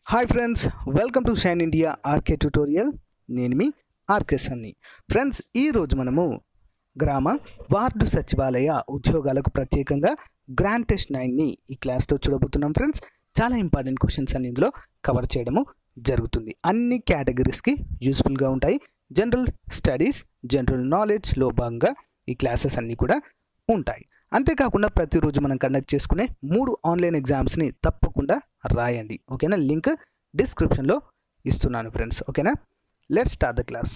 hi friends welcome to shine India RK tutorial నేను మీ RK సన్ని friends ఈరోజు మనము గ్రామ వార్డు సచివాలయ ఉద్యోగాలకు ప్రత్యేకంగా గ్రాండ్ టెస్ట్ నైన్ని ఈ క్లాస్లో చూడబోతున్నాం ఫ్రెండ్స్ చాలా ఇంపార్టెంట్ క్వశ్చన్స్ అన్ని ఇందులో కవర్ చేయడము జరుగుతుంది అన్ని కేటగిరీస్కి యూస్ఫుల్గా ఉంటాయి జనరల్ స్టడీస్ జనరల్ నాలెడ్జ్లో భాగంగా ఈ క్లాసెస్ అన్నీ కూడా ఉంటాయి అంతేకాకుండా ప్రతిరోజు మనం కండక్ట్ చేసుకునే మూడు ఆన్లైన్ ఎగ్జామ్స్ని తప్పకుండా రాయండి ఓకేనా లింక్ డిస్క్రిప్షన్లో ఇస్తున్నాను ఫ్రెండ్స్ ఓకేనా let start the class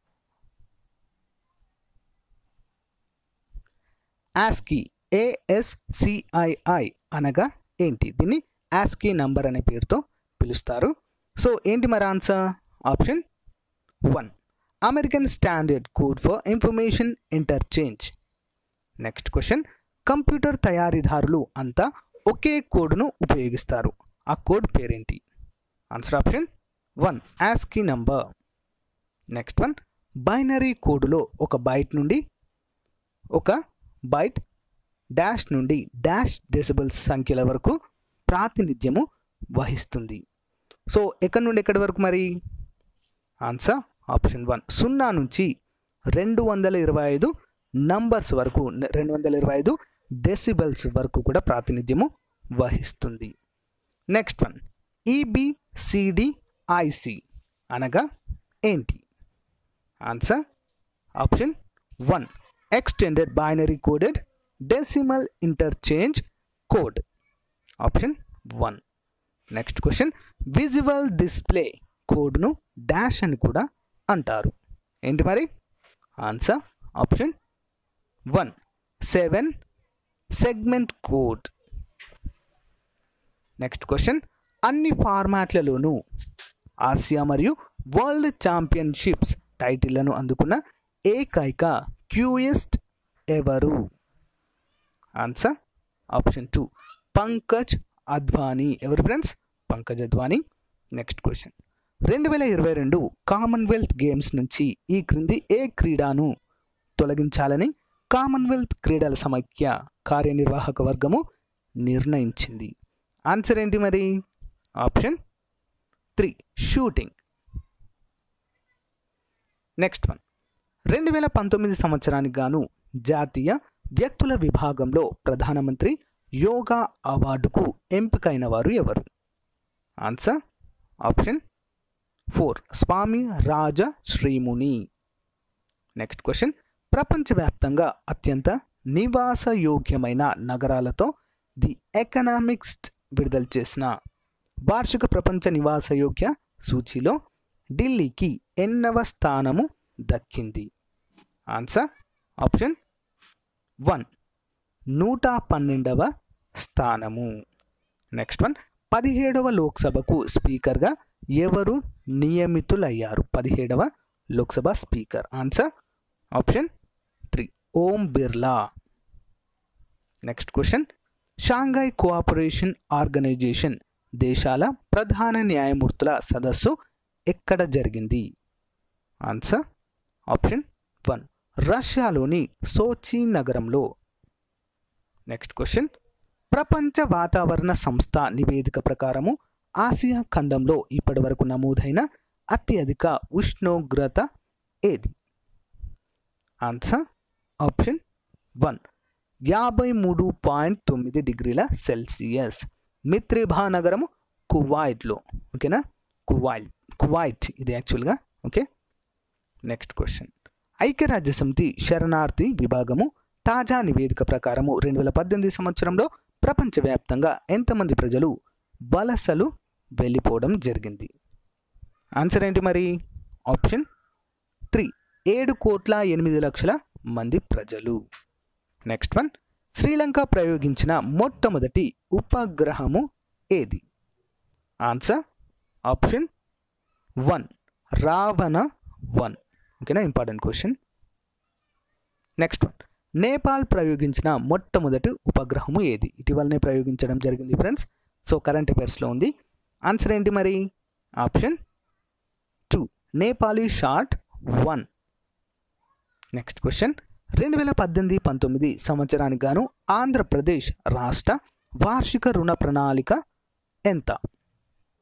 ASCII A S C I I అనగా ఏంటి దీన్ని ఆస్కీ నంబర్ అనే పేరుతో పిలుస్తారు సో ఏంటి మరి answer option one American standard code for information interchange next question computer తయారీదారులు అంతా ఒకే కోడ్ను ఉపయోగిస్తారు ఆ కోడ్ పేరేంటి answer option one ASCII number next one binary కోడ్లో ఒక బైట్ నుండి ఒక బైట్ డాష్ నుండి డాష్ డెసిబుల్స్ సంఖ్యల వరకు ప్రాతినిధ్యము వహిస్తుంది సో ఎక్కడి నుండి ఎక్కడి వరకు మరి ఆన్సర్ ఆప్షన్ వన్ సున్నా నుంచి రెండు వందల ఇరవై ఐదు నంబర్స్ వరకు రెండు వందల ఇరవై ఐదు డెసిబల్స్ వరకు కూడా ప్రాతినిధ్యము వహిస్తుంది నెక్స్ట్ వన్ ఈబిసిడిఐసి అనగా ఏంటి answer option one extended binary coded decimal interchange code option one next question visual display కోడ్ను డాష్ అని కూడా అంటారు ఏంటి మరి answer option one seven segment code next question అన్ని ఫార్మాట్లలోనూ ఆసియా మరియు వరల్డ్ ఛాంపియన్షిప్స్ టైటిళ్లను అందుకున్న ఏకైక క్యూయెస్ట్ ఎవరు answer option two Pankaj Advani ఎవరు friends Pankaj Advani next question రెండు వేల ఇరవై రెండు కామన్వెల్త్ గేమ్స్ నుంచి ఈ క్రింది ఏ క్రీడాను తొలగించాలని కామన్వెల్త్ క్రీడల సమైక్య కార్యనిర్వాహక వర్గము నిర్ణయించింది ఆన్సర్ ఏంటి మరి option three shooting next one రెండు వేల పంతొమ్మిది సంవత్సరానికి గాను జాతీయ వ్యక్తుల విభాగంలో ప్రధానమంత్రి యోగా అవార్డుకు ఎంపికైన వారు ఎవరు answer option four Swami Raja Shrimuni next question ప్రపంచవ్యాప్తంగా అత్యంత నివాసయోగ్యమైన నగరాలతో ది ఎకనామిక్స్ విడుదల చేసిన వార్షిక ప్రపంచ నివాసయోగ్య సూచీలో ఢిల్లీకి ఎన్నవ స్థానము దక్కింది ఆన్సర్ ఆప్షన్ వన్ నూట పన్నెండవ స్థానము నెక్స్ట్ వన్ పదిహేడవ లోక్సభకు స్పీకర్గా ఎవరు నియమితులయ్యారు పదిహేడవ Lok Sabha speaker answer option three Om Birla next question Shanghai cooperation organization దేశాల ప్రధాన న్యాయమూర్తుల సదస్సు ఎక్కడ జరిగింది ఆన్సర్ ఆప్షన్ వన్ రష్యాలోని సోచి నగరంలో నెక్స్ట్ క్వశ్చన్ ప్రపంచ వాతావరణ సంస్థ నివేదిక ప్రకారము ఆసియా ఖండంలో ఇప్పటివరకు నమోదైన అత్యధిక ఉష్ణోగ్రత ఏది ఆన్సర్ ఆప్షన్ వన్ యాభై మూడు పాయింట్ తొమ్మిది డిగ్రీల సెల్సియస్ మిత్రిభా నగరము కువైట్లో ఓకేనా కువైట్ కువైట్ ఇది యాక్చువల్గా ఓకే నెక్స్ట్ క్వశ్చన్ ఐక్యరాజ్య సమితి శరణార్థి విభాగము తాజా నివేదిక ప్రకారము రెండు వేల పద్దెనిమిది సంవత్సరంలో ప్రపంచవ్యాప్తంగా ఎంతమంది ప్రజలు వలసలు వెళ్ళిపోవడం జరిగింది ఆన్సర్ ఏంటి మరి ఆప్షన్ త్రీ ఏడు కోట్ల ఎనిమిది లక్షల మంది ప్రజలు నెక్స్ట్ వన్ శ్రీలంక ప్రయోగించిన మొట్టమొదటి ఉపగ్రహము ఏది answer option one Ravana one ఓకేనా important question next one Nepal ప్రయోగించిన మొట్టమొదటి ఉపగ్రహము ఏది ఇటీవలనే ప్రయోగించడం జరిగింది ఫ్రెండ్స్ సో కరెంట్ అఫైర్స్లో ఉంది ఆన్సర్ ఏంటి మరి option two Nepali sat one next question రెండు వేల పద్దెనిమిది పంతొమ్మిది సంవత్సరానికి గాను ఆంధ్రప్రదేశ్ రాష్ట్ర వార్షిక రుణ ప్రణాళిక ఎంత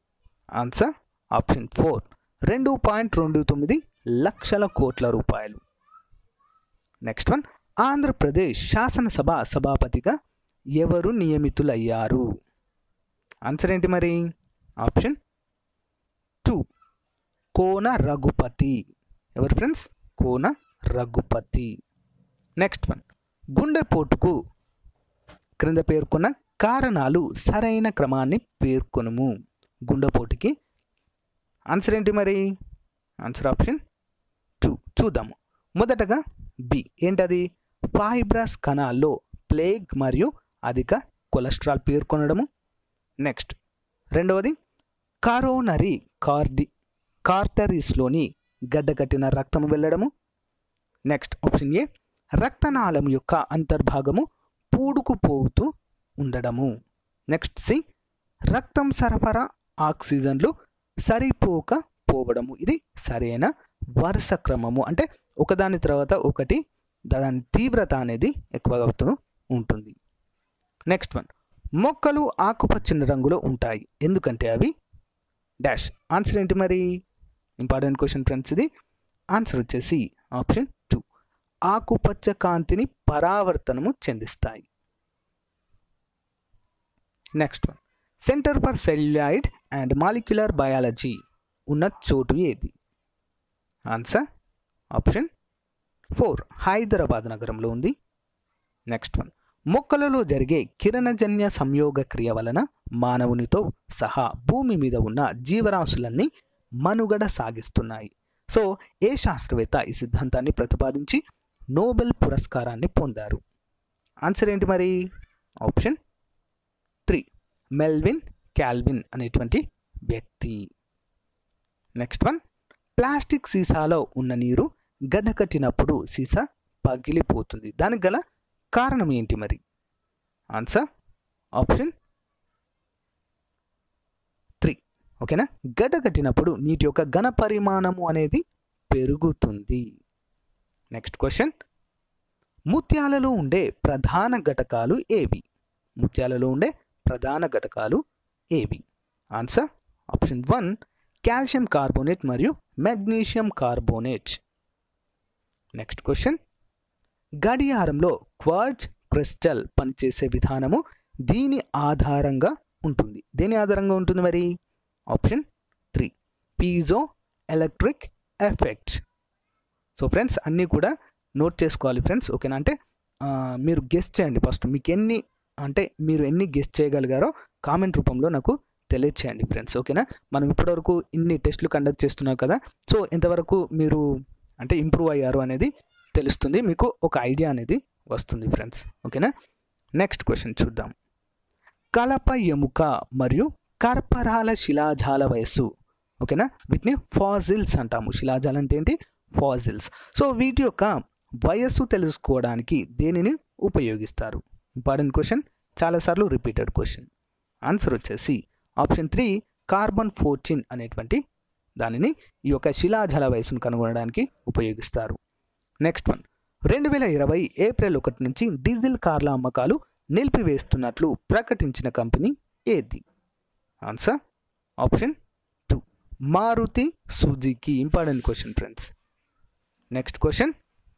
ఆన్సర్ ఆప్షన్ ఫోర్ రెండు పాయింట్ రెండు తొమ్మిది లక్షల కోట్ల రూపాయలు నెక్స్ట్ వన్ ఆంధ్రప్రదేశ్ శాసనసభ సభాపతిగా ఎవరు నియమితులయ్యారు ఆన్సర్ ఏంటి మరి ఆప్షన్ టూ కోన రఘుపతి ఎవరు friends Kona Raghupathi next one గుండెపోటుకు క్రింద పేర్కొన్న కారణాలు సరైన క్రమాన్ని పేర్కొనుము గుండెపోటుకి ఆన్సర్ ఏంటి మరి ఆన్సర్ ఆప్షన్ టూ చూద్దాము మొదటగా బి ఏంటది ఫైబ్రస్ కణాల్లో ప్లేగ్ మరియు అధిక కొలెస్ట్రాల్ పేర్కొనడము నెక్స్ట్ రెండవది కరోనరీ కార్డి కార్టరీస్లోని గడ్డకట్టిన రక్తం వెళ్ళడము నెక్స్ట్ ఆప్షన్ ఏ రక్తనాళం యొక్క అంతర్భాగము పూడుకుపోతూ ఉండడము నెక్స్ట్ సి రక్తం సరఫరా ఆక్సిజన్లు సరిపోక పోవడము ఇది సరైన వరుస క్రమము అంటే ఒకదాని తర్వాత ఒకటి దాని తీవ్రత అనేది ఎక్కువగా అవుతూ ఉంటుంది నెక్స్ట్ వన్ మొక్కలు ఆకుపచ్చని రంగులో ఉంటాయి ఎందుకంటే అవి డాష్ ఆన్సర్ ఏంటి మరి ఇంపార్టెంట్ క్వశ్చన్ ఫ్రెండ్స్ ఇది ఆన్సర్ వచ్చేసి ఆప్షన్ టూ ఆకుపచ్చ కాంతిని పరావర్తనము చెందిస్తాయి next one centre for celluloid and molecular biology ఉన్న చోటు ఏది ఆన్సర్ ఆప్షన్ ఫోర్ హైదరాబాద్ నగరంలో ఉంది నెక్స్ట్ వన్ మొక్కలలో జరిగే కిరణజన్య సంయోగ క్రియ వలన మానవునితో సహా భూమి మీద ఉన్న జీవరాశులన్నీ మనుగడ సాగిస్తున్నాయి సో ఏ శాస్త్రవేత్త ఈ సిద్ధాంతాన్ని ప్రతిపాదించి నోబెల్ పురస్కారాన్ని పొందారు ఆన్సర్ ఏంటి మరి ఆప్షన్ త్రీ మెల్విన్ క్యాల్విన్ అనేటువంటి వ్యక్తి నెక్స్ట్ వన్ ప్లాస్టిక్ సీసాలో ఉన్న నీరు గడ్డకట్టినప్పుడు సీసా పగిలిపోతుంది దానికి గల కారణం ఏంటి మరి ఆన్సర్ ఆప్షన్ త్రీ ఓకేనా గడ్డ కట్టినప్పుడు నీటి యొక్క ఘన పరిమాణము అనేది పెరుగుతుంది నెక్స్ట్ క్వశ్చన్ ముత్యాలలో ఉండే ప్రధాన ఘటకాలు ఏవి ముత్యాలలో ఉండే ప్రధాన ఘటకాలు ఏవి answer option one calcium carbonate మరియు మెగ్నీషియం కార్బోనేట్ నెక్స్ట్ క్వశ్చన్ గడియారంలో క్వార్జ్ క్రిస్టల్ పనిచేసే విధానము దీని ఆధారంగా ఉంటుంది దేని ఆధారంగా ఉంటుంది మరి option three piezo electric effect so friends అన్నీ కూడా నోట్ చేసుకోవాలి ఫ్రెండ్స్ ఓకేనా అంటే ఆ, మీరు గెస్ట్ చేయండి ఫస్ట్ మీకు ఎన్ని అంటే మీరు ఎన్ని గెస్ట్ చేయగలిగారో కామెంట్ రూపంలో నాకు తెలియచేయండి ఫ్రెండ్స్ ఓకేనా మనం ఇప్పటివరకు ఇన్ని టెస్టులు కండక్ట్ చేస్తున్నాం కదా సో ఎంతవరకు మీరు అంటే ఇంప్రూవ్ అయ్యారు అనేది తెలుస్తుంది మీకు ఒక ఐడియా అనేది వస్తుంది ఫ్రెండ్స్ ఓకేనా నెక్స్ట్ క్వశ్చన్ చూద్దాం కలప ఎముక మరియు కర్పరాల శిలాజాల వయస్సు ఓకేనా వీటిని ఫాజిల్స్ అంటాము శిలాజాలు అంటే ఏంటి ఫాజిల్స్ సో వీటి యొక్క వయస్సు తెలుసుకోవడానికి దేనిని ఉపయోగిస్తారు ఇంపార్టెంట్ క్వశ్చన్ చాలాసార్లు రిపీటెడ్ క్వశ్చన్ ఆన్సర్ వచ్చేసి ఆప్షన్ త్రీ కార్బన్ ఫోర్టీన్ అనేటువంటి దానిని ఈ యొక్క శిలాజల వయసును కనుగొనడానికి ఉపయోగిస్తారు నెక్స్ట్ వన్ రెండు వేల ఇరవై ఏప్రిల్ ఒకటి నుంచి డీజిల్ కార్ల అమ్మకాలు నిలిపివేస్తున్నట్లు ప్రకటించిన కంపెనీ ఏది answer option two Maruti Suzuki important question friends next question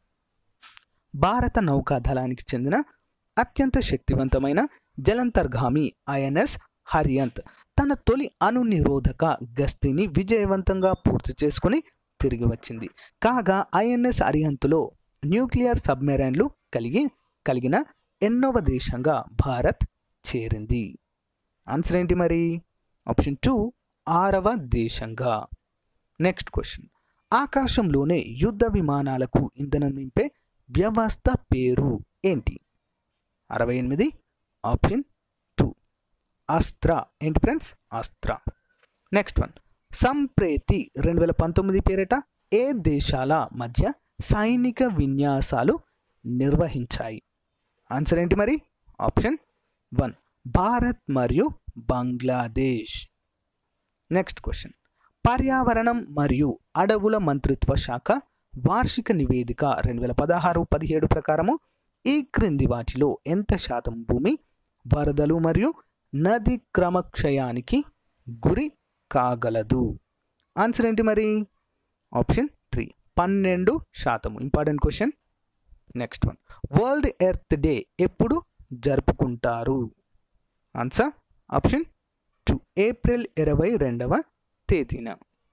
భారత నౌకా దళానికి చెందిన అత్యంత శక్తివంతమైన జలంతర్గామి ఐఎన్ఎస్ హరియంత్ తన తొలి అణు నిరోధక గస్తీని విజయవంతంగా పూర్తి చేసుకుని తిరిగి వచ్చింది కాగా ఐఎన్ఎస్ అరిహంత్లో న్యూక్లియర్ సబ్మెరైన్లు కలిగి కలిగిన ఎన్నవ దేశంగా భారత్ చేరింది ఆన్సర్ ఏంటి మరి ఆప్షన్ టూ ఆరవ దేశంగా నెక్స్ట్ క్వశ్చన్ ఆకాశంలోనే యుద్ధ విమానాలకు ఇంధనం నింపే వ్యవస్థ పేరు ఏంటి అరవై ఎనిమిది ఆప్షన్ టూ అస్త్ర ఏంటి ఫ్రెండ్స్ అస్త్ర నెక్స్ట్ వన్ సంప్రేతి రెండు వేల పంతొమ్మిది పేరిట ఏ దేశాల మధ్య సైనిక విన్యాసాలు నిర్వహించాయి ఆన్సర్ ఏంటి మరి ఆప్షన్ వన్ భారత్ మరియు బంగ్లాదేశ్ నెక్స్ట్ క్వశ్చన్ పర్యావరణం మరియు అడవుల మంత్రిత్వ శాఖ వార్షిక నివేదిక రెండు వేల పదహారు పదిహేడు ప్రకారము ఈ క్రింది వాటిలో ఎంత శాతం భూమి వరదలు మరియు నది క్రమక్షయానికి గురి కాగలదు ఆన్సర్ ఏంటి మరి ఆప్షన్ త్రీ పన్నెండు శాతము important question next one world earth day ఎప్పుడు జరుపుకుంటారు ఆన్సర్ ఆప్షన్ టూ ఏప్రిల్ ఇరవై రెండవ తేదీన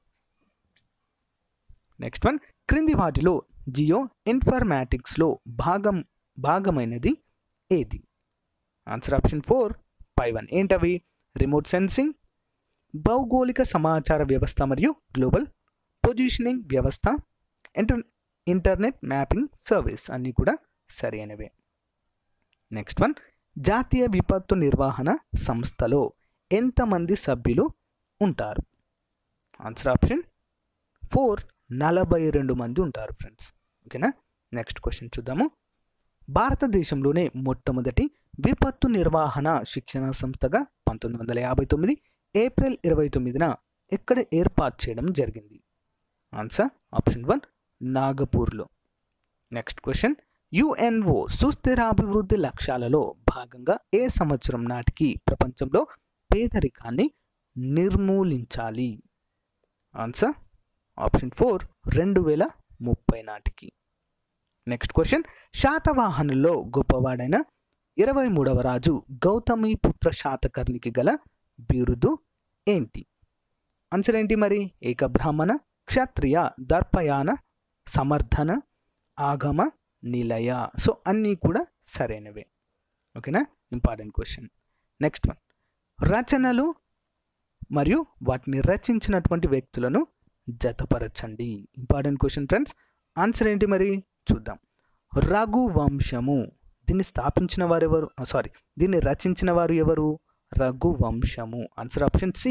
నెక్స్ట్ వన్ క్రింది వాటిలో జియో ఇన్ఫర్మాటిక్స్లో భాగం భాగమైనది ఏది ఆన్సర్ ఆప్షన్ ఫోర్ పై వన్ ఏంటవి రిమోట్ సెన్సింగ్ భౌగోళిక సమాచార వ్యవస్థ మరియు గ్లోబల్ పొజిషనింగ్ వ్యవస్థ ఇంటర్ ఇంటర్నెట్ మ్యాపింగ్ సర్వీస్ అన్నీ కూడా సరైనవే నెక్స్ట్ వన్ జాతీయ విపత్తు నిర్వహణ సంస్థలో ఎంతమంది సభ్యులు ఉంటారు ఆన్సర్ ఆప్షన్ ఫోర్ నలభై రెండు మంది ఉంటారు ఫ్రెండ్స్ ఓకేనా నెక్స్ట్ క్వశ్చన్ చూద్దాము భారతదేశంలోనే మొట్టమొదటి విపత్తు నిర్వహణ శిక్షణ సంస్థగా పంతొమ్మిది వందల యాభై తొమ్మిది ఏప్రిల్ ఇరవై తొమ్మిదిన ఎక్కడ ఏర్పాటు చేయడం జరిగింది ఆన్సర్ ఆప్షన్ వన్ నాగపూర్లో నెక్స్ట్ క్వశ్చన్ యుఎన్ఓ సుస్థిరాభివృద్ధి లక్ష్యాలలో భాగంగా ఏ సంవత్సరం నాటికి ప్రపంచంలో పేదరికాన్ని నిర్మూలించాలి ఆన్సర్ ఆప్షన్ ఫోర్ రెండు వేల ముప్పై నాటికి నెక్స్ట్ క్వశ్చన్ శాతవాహనుల్లో గొప్పవాడైన ఇరవై మూడవ రాజు గౌతమి పుత్ర శాతకర్ణికి గల బిరుదు ఏంటి ఆన్సర్ ఏంటి మరి ఏక బ్రాహ్మణ క్షత్రియ దర్పయాన సమర్థన ఆగమ నిలయ సో అన్నీ కూడా సరైనవే ఓకేనా ఇంపార్టెంట్ క్వశ్చన్ నెక్స్ట్ వన్ రచనలు మరియు వాటిని రచించినటువంటి వ్యక్తులను జతపరచండి ఇంపార్టెంట్ క్వశ్చన్ ఫ్రెండ్స్ ఆన్సర్ ఏంటి మరి చూద్దాం రఘువంశము దీన్ని స్థాపించిన వారు ఎవరు సారీ దీన్ని రచించిన వారు ఎవరు రఘువంశము ఆన్సర్ ఆప్షన్ సి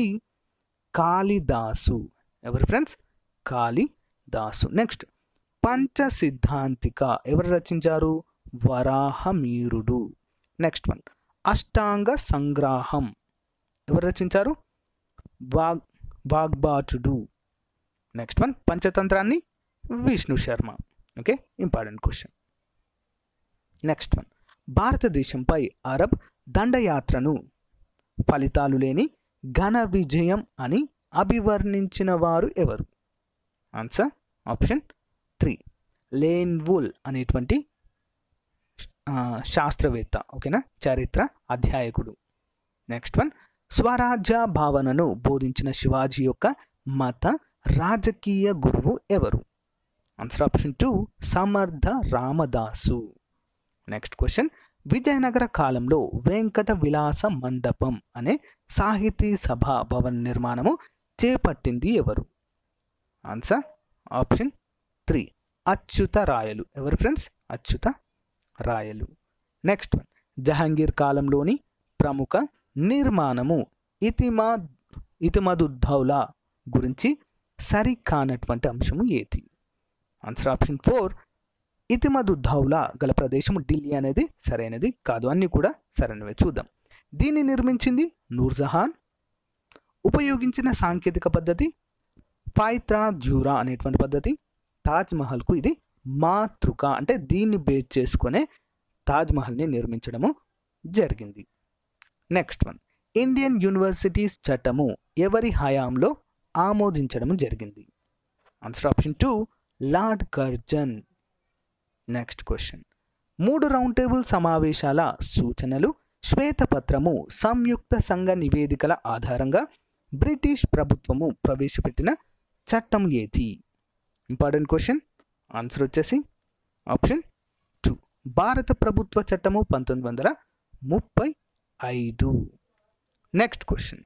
కాళిదాసు ఎవరు ఫ్రెండ్స్ కాళిదాసు నెక్స్ట్ పంచ సిద్ధాంతిక ఎవరు రచించారు వరాహమీరుడు నెక్స్ట్ వన్ అష్టాంగ సంగ్రాహం ఎవరు రచించారు వాగ్ వాగ్బాచుడు నెక్స్ట్ వన్ పంచతంత్రాన్ని Vishnu Sharma okay important question next one భారతదేశంపై అరబ్ దండయాత్రను ఫలితాలు లేని ఘన విజయం అని అభివర్ణించిన వారు ఎవరు answer option three Lane Poole అనేటువంటి ఆ, శాస్త్రవేత్త ఓకేనా చరిత్ర అధ్యాయకుడు నెక్స్ట్ వన్ స్వరాజ్య భావనను బోధించిన శివాజీ యొక్క మత రాజకీయ గురువు ఎవరు ఆన్సర్ ఆప్షన్ టూ సమర్థ రామదాసు నెక్స్ట్ క్వశ్చన్ విజయనగర కాలంలో వెంకట విలాస మండపం అనే సాహితీ సభ భవన్ నిర్మాణము చేపట్టింది ఎవరు answer option three Achyuta Rayalu ఎవరు friends Achyuta Rayalu next one Jahangir కాలంలోని ప్రముఖ నిర్మాణము ఇతిమా ఇతిమదుద్దౌలా గురించి సరికానటువంటి అంశము ఏది ఆన్సర్ ఆప్షన్ ఫోర్ ఇతిమదుద్దౌలా గల ప్రదేశము ఢిల్లీ అనేది సరైనది కాదు అన్నీ కూడా సరైనవే చూద్దాం దీన్ని నిర్మించింది నూర్జహాన్ ఉపయోగించిన సాంకేతిక పద్ధతి ఫైత్రా జ్యూరా అనేటువంటి పద్ధతి తాజ్ మహల్కు ఇది మాతృక అంటే దీన్ని బేస్ చేసుకునే తాజ్ మహల్ని నిర్మించడము జరిగింది నెక్స్ట్ వన్ ఇండియన్ యూనివర్సిటీస్ చట్టము ఎవరి హయాంలో ఆమోదించడం జరిగింది answer option two lord Curzon next question మూడు రౌండ్ టేబుల్ సమావేశాల సూచనలు శ్వేతపత్రము సంయుక్త సంఘ నివేదికల ఆధారంగా బ్రిటిష్ ప్రభుత్వము ప్రవేశపెట్టిన చట్టం ఏది ఇంపార్టెంట్ క్వశ్చన్ ఆన్సర్ వచ్చేసి ఆప్షన్ టూ భారత ప్రభుత్వ చట్టము పంతొమ్మిది వందల ముప్పై ఐదు నెక్స్ట్ క్వశ్చన్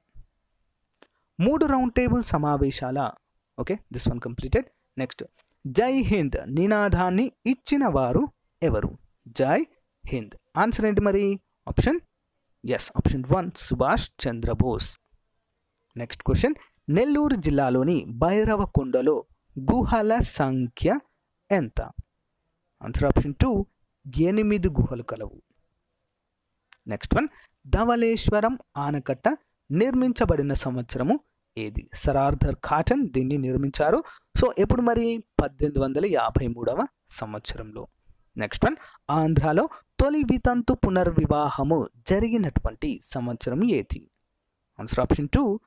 మూడు రౌండ్ టేబుల్ సమావేశాల okay this one completed next Jai Hind నినాదాన్ని ఇచ్చిన వారు ఎవరు జై హింద్ ఆన్సర్ ఏంటి మరి option yes option one Subhash Chandrabose next question Nellore జిల్లాలోని భైరవకొండలో గుహల సంఖ్య ఎంత ఆన్సర్ ఆప్షన్ టూ ఎనిమిది గుహలు కలవు నెక్స్ట్ వన్ ధవళేశ్వరం ఆనకట్ట నిర్మించబడిన సంవత్సరము ఏది సరార్థర్ కాటన్ దీన్ని నిర్మించారు సో ఎప్పుడు మరి పద్దెనిమిది వందల యాభై మూడవ సంవత్సరంలో నెక్స్ట్ వన్ ఆంధ్రాలో తొలి వితంతు పునర్వివాహము జరిగినటువంటి సంవత్సరం ఏది ఆన్సర్ ఆప్షన్ టూ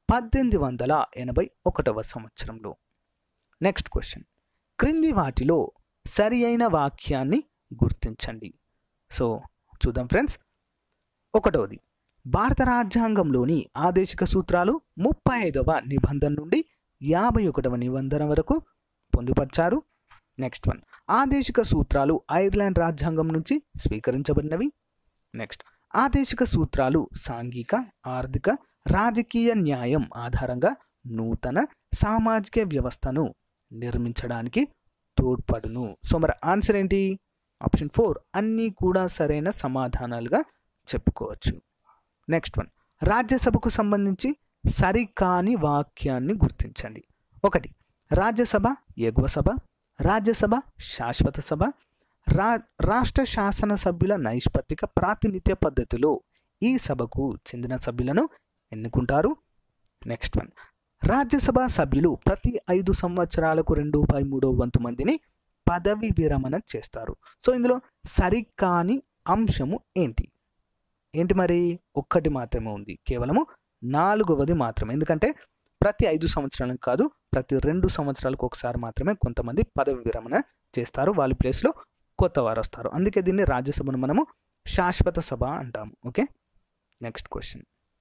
పద్దెనిమిది వందల ఎనభై ఒకటవ సంవత్సరంలో నెక్స్ట్ క్వశ్చన్ క్రింది వాటిలో సరి అయిన వాక్యాన్ని గుర్తించండి సో చూద్దాం ఫ్రెండ్స్ ఒకటవది భారత రాజ్యాంగంలోని ఆదేశిక సూత్రాలు ముప్పై ఐదవ నిబంధన నుండి యాభై ఒకటవ నిబంధన వరకు పొందుపరిచారు నెక్స్ట్ వన్ ఆదేశిక సూత్రాలు ఐర్లాండ్ రాజ్యాంగం నుంచి స్వీకరించబడినవి నెక్స్ట్ ఆదేశిక సూత్రాలు సాంఘిక ఆర్థిక రాజకీయ న్యాయం ఆధారంగా నూతన సామాజిక వ్యవస్థను నిర్మించడానికి తోడ్పడును సో మరి ఆన్సర్ ఏంటి ఆప్షన్ ఫోర్ అన్నీ కూడా సరైన సమాధానాలుగా చెప్పుకోవచ్చు నెక్స్ట్ వన్ రాజ్యసభకు సంబంధించి సరికాని వాక్యాన్ని గుర్తించండి ఒకటి రాజ్యసభ ఎగువ సభ రాజ్యసభ శాశ్వత సభ రా రాష్ట్ర శాసన సభ్యుల నైష్పత్తిక ప్రాతినిధ్య పద్ధతిలో ఈ సభకు చెందిన సభ్యులను ఎన్నుకుంటారు నెక్స్ట్ వన్ రాజ్యసభ సభ్యులు ప్రతి ఐదు సంవత్సరాలకు రెండు బై మూడో వంతు మందిని పదవి విరమణ చేస్తారు సో ఇందులో సరికాని అంశము ఏంటి ఏంటి మరి ఒక్కటి మాత్రమే ఉంది కేవలము నాలుగవది మాత్రమే ఎందుకంటే ప్రతి ఐదు సంవత్సరాలకు కాదు ప్రతి రెండు సంవత్సరాలకు ఒకసారి మాత్రమే కొంతమంది పదవి విరమణ చేస్తారు వాళ్ళ ప్లేస్లో కొత్త వారు వస్తారు అందుకే దీన్ని రాజ్యసభను మనము శాశ్వత సభ అంటాము ఓకే నెక్స్ట్ క్వశ్చన్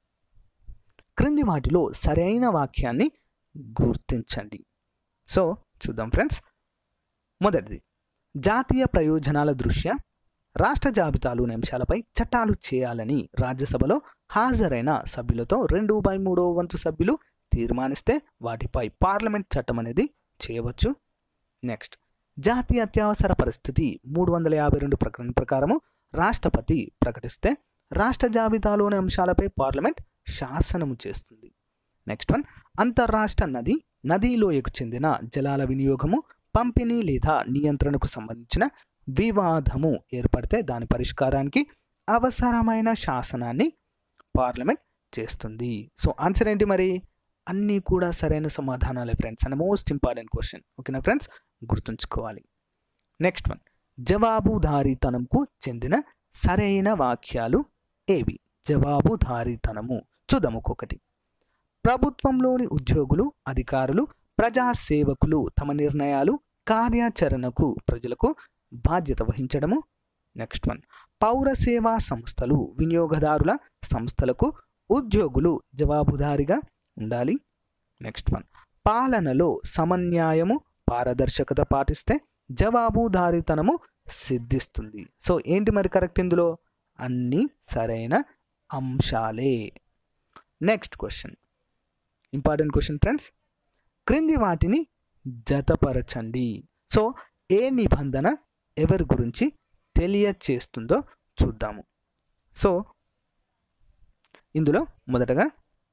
క్రింది వాటిలో సరైన వాక్యాన్ని గుర్తించండి సో చూద్దాం ఫ్రెండ్స్ మొదటిది జాతీయ ప్రయోజనాల దృష్ట్యా రాష్ట్ర జాబితాలోని అంశాలపై చట్టాలు చేయాలని రాజ్యసభలో హాజరైన సభ్యులతో రెండు బై మూడో వంతు సభ్యులు తీర్మానిస్తే వాటిపై పార్లమెంట్ చట్టం అనేది చేయవచ్చు నెక్స్ట్ జాతీయ అత్యవసర పరిస్థితి మూడు వందల యాభై రెండు ప్రకటన ప్రకారము రాష్ట్రపతి ప్రకటిస్తే రాష్ట్ర జాబితాలోని అంశాలపై పార్లమెంట్ శాసనము చేస్తుంది నెక్స్ట్ వన్ అంతర్రాష్ట్ర నది నదీలోయకు చెందిన జలాల వినియోగము పంపిణీ లేదా నియంత్రణకు సంబంధించిన వివాదము ఏర్పడితే దాని పరిష్కారానికి అవసరమైన శాసనాన్ని పార్లమెంట్ చేస్తుంది సో ఆన్సర్ ఏంటి మరి అన్నీ కూడా సరైన సమాధానాలే friends and most important question ఓకేనా ఫ్రెండ్స్ గుర్తుంచుకోవాలి నెక్స్ట్ వన్ జవాబుదారీతనంకు చెందిన సరైన వాక్యాలు ఏవి జవాబుదారీతనము చూద్దాం ఒక్కొక్కటి ప్రభుత్వంలోని ఉద్యోగులు అధికారులు ప్రజా సేవకులు తమ నిర్ణయాలు కార్యాచరణకు ప్రజలకు బాధ్యత వహించడము నెక్స్ట్ వన్ పౌర సేవా సంస్థలు వినియోగదారుల సంస్థలకు ఉద్యోగులు జవాబుదారిగా ఉండాలి నెక్స్ట్ వన్ పాలనలో సమన్యాయము పారదర్శకత పాటిస్తే జవాబుదారీతనము సిద్ధిస్తుంది సో ఏంటి మరి కరెక్ట్ ఇందులో అన్నీ సరైన అంశాలే next question important question friends క్రింది వాటిని జతపరచండి సో ఏ నిబంధన ఎవరి గురించి తెలియచేస్తుందో చూద్దాము సో ఇందులో మొదటగా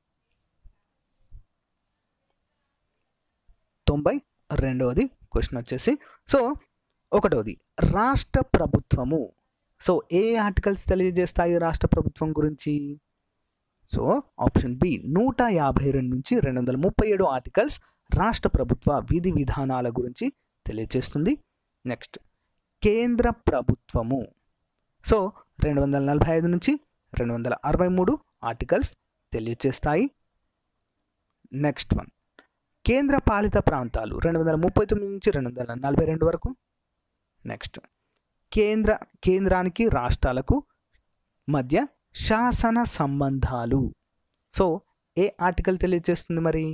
తొంభై రెండవది క్వశ్చన్ వచ్చేసి సో ఒకటవది రాష్ట్ర ప్రభుత్వము సో ఏ ఆర్టికల్స్ తెలియజేస్తాయి రాష్ట్ర ప్రభుత్వం గురించి సో ఆప్షన్ బి నూట యాభై రెండు నుంచి రెండు వందల ముప్పై ఏడు ఆర్టికల్స్ రాష్ట్ర ప్రభుత్వ విధి విధానాల గురించి తెలియజేస్తుంది నెక్స్ట్ కేంద్ర ప్రభుత్వము సో రెండు వందల నలభై ఐదు నుంచి రెండు వందల అరవై మూడు ఆర్టికల్స్ తెలియజేస్తాయి నెక్స్ట్ వన్ కేంద్ర పాలిత ప్రాంతాలు రెండు వందల ముప్పై తొమ్మిది నుంచి రెండు వందల నలభై రెండు వరకు నెక్స్ట్ కేంద్ర కేంద్రానికి రాష్ట్రాలకు మధ్య శాసన సంబంధాలు సో ఏ ఆర్టికల్ తెలియజేస్తుంది మరి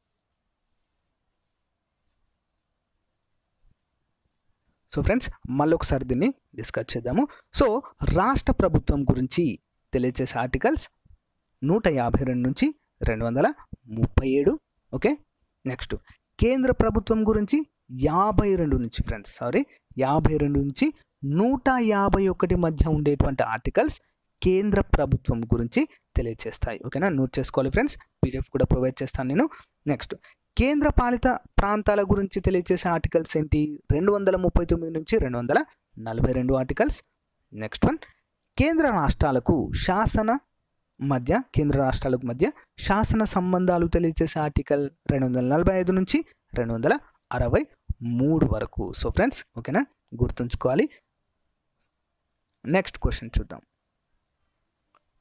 సో ఫ్రెండ్స్ మళ్ళీ ఒకసారి దీన్ని డిస్కస్ చేద్దాము సో రాష్ట్ర ప్రభుత్వం గురించి తెలియజేసే ఆర్టికల్స్ నూట యాభై రెండు నుంచి రెండు వందల ముప్పై ఏడు ఓకే నెక్స్ట్ కేంద్ర ప్రభుత్వం గురించి యాభై రెండు నుంచి ఫ్రెండ్స్ సారీ యాభై రెండు నుంచి నూట యాభై ఒకటి మధ్య ఉండేటువంటి ఆర్టికల్స్ కేంద్ర ప్రభుత్వం గురించి తెలియజేస్తాయి ఓకేనా నోట్ చేసుకోవాలి ఫ్రెండ్స్ పీడిఎఫ్ కూడా ప్రొవైడ్ చేస్తాను నేను నెక్స్ట్ కేంద్ర పాలిత ప్రాంతాల గురించి తెలియజేసే ఆర్టికల్స్ ఏంటి రెండు వందల ముప్పై తొమ్మిది నుంచి రెండు వందల నలభై రెండు ఆర్టికల్స్ నెక్స్ట్ వన్ కేంద్ర రాష్ట్రాలకు శాసన మధ్య కేంద్ర రాష్ట్రాలకు మధ్య శాసన సంబంధాలు తెలియజేసే ఆర్టికల్ రెండు వందల నలభై ఐదు నుంచి రెండు వందల అరవై మూడు వరకు సో ఫ్రెండ్స్ ఓకేనా గుర్తుంచుకోవాలి నెక్స్ట్ క్వశ్చన్ చూద్దాం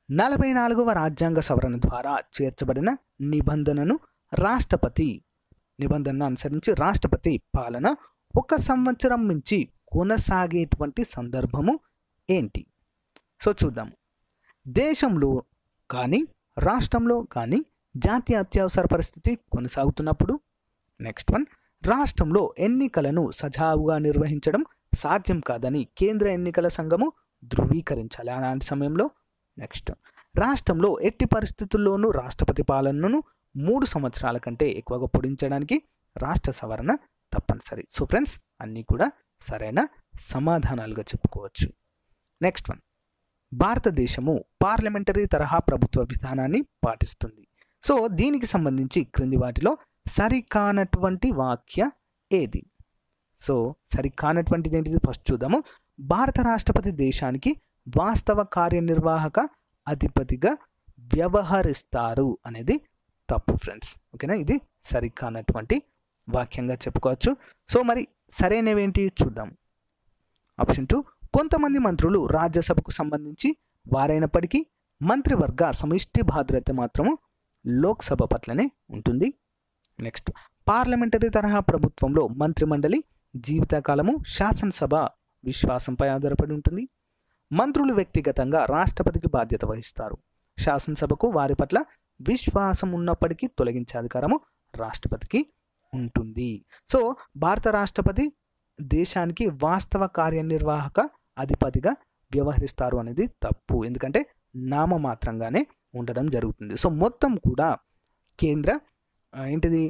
నలభై నాలుగవ రాజ్యాంగ సవరణ ద్వారా చేర్చబడిన నిబంధనను రాష్ట్రపతి నిబంధనను అనుసరించి రాష్ట్రపతి పాలన ఒక సంవత్సరం మించి కొనసాగేటువంటి సందర్భము ఏంటి సో చూద్దాం దేశంలో కానీ రాష్ట్రంలో కానీ జాతీయ అత్యవసర పరిస్థితి కొనసాగుతున్నప్పుడు నెక్స్ట్ వన్ రాష్ట్రంలో ఎన్నికలను సజావుగా నిర్వహించడం సాధ్యం కాదని కేంద్ర ఎన్నికల సంఘము ధృవీకరించాలి అలాంటి సమయంలో నెక్స్ట్ రాష్ట్రంలో ఎట్టి పరిస్థితుల్లోనూ రాష్ట్రపతి పాలనను మూడు సంవత్సరాల కంటే ఎక్కువగా పొడించడానికి రాష్ట్ర సవరణ తప్పనిసరి సో ఫ్రెండ్స్ అన్నీ కూడా సరైన సమాధానాలుగా చెప్పుకోవచ్చు నెక్స్ట్ వన్ భారతదేశము పార్లమెంటరీ తరహా ప్రభుత్వ విధానాన్ని పాటిస్తుంది సో దీనికి సంబంధించి క్రింది వాటిలో సరికానటువంటి వాక్య ఏది సో సరికానటువంటిది ఏంటిది ఫస్ట్ చూద్దాము భారత రాష్ట్రపతి దేశానికి వాస్తవ కార్యనిర్వాహక అధిపతిగా వ్యవహరిస్తారు అనేది తప్పు ఫ్రెండ్స్ ఓకేనా ఇది సరికానటువంటి వాక్యంగా చెప్పుకోవచ్చు సో మరి సరైనవేంటి చూద్దాం ఆప్షన్ టూ కొంతమంది మంత్రులు రాజ్యసభకు సంబంధించి వారైనప్పటికీ మంత్రివర్గ సమిష్టి భద్రత మాత్రము లోక్సభ పట్లనే ఉంటుంది నెక్స్ట్ పార్లమెంటరీ తరహా ప్రభుత్వంలో మంత్రిమండలి జీవితకాలము శాసనసభ విశ్వాసంపై ఆధారపడి ఉంటుంది మంత్రులు వ్యక్తిగతంగా రాష్ట్రపతికి బాధ్యత వహిస్తారు శాసనసభకు వారి పట్ల విశ్వాసం ఉన్నప్పటికీ తొలగించే అధికారము రాష్ట్రపతికి ఉంటుంది సో భారత రాష్ట్రపతి దేశానికి వాస్తవ కార్యనిర్వాహక అధిపతిగా వ్యవహరిస్తారు అనేది తప్పు ఎందుకంటే నామమాత్రంగానే ఉండడం జరుగుతుంది సో మొత్తం కూడా కేంద్ర ఆ, ఏంటిది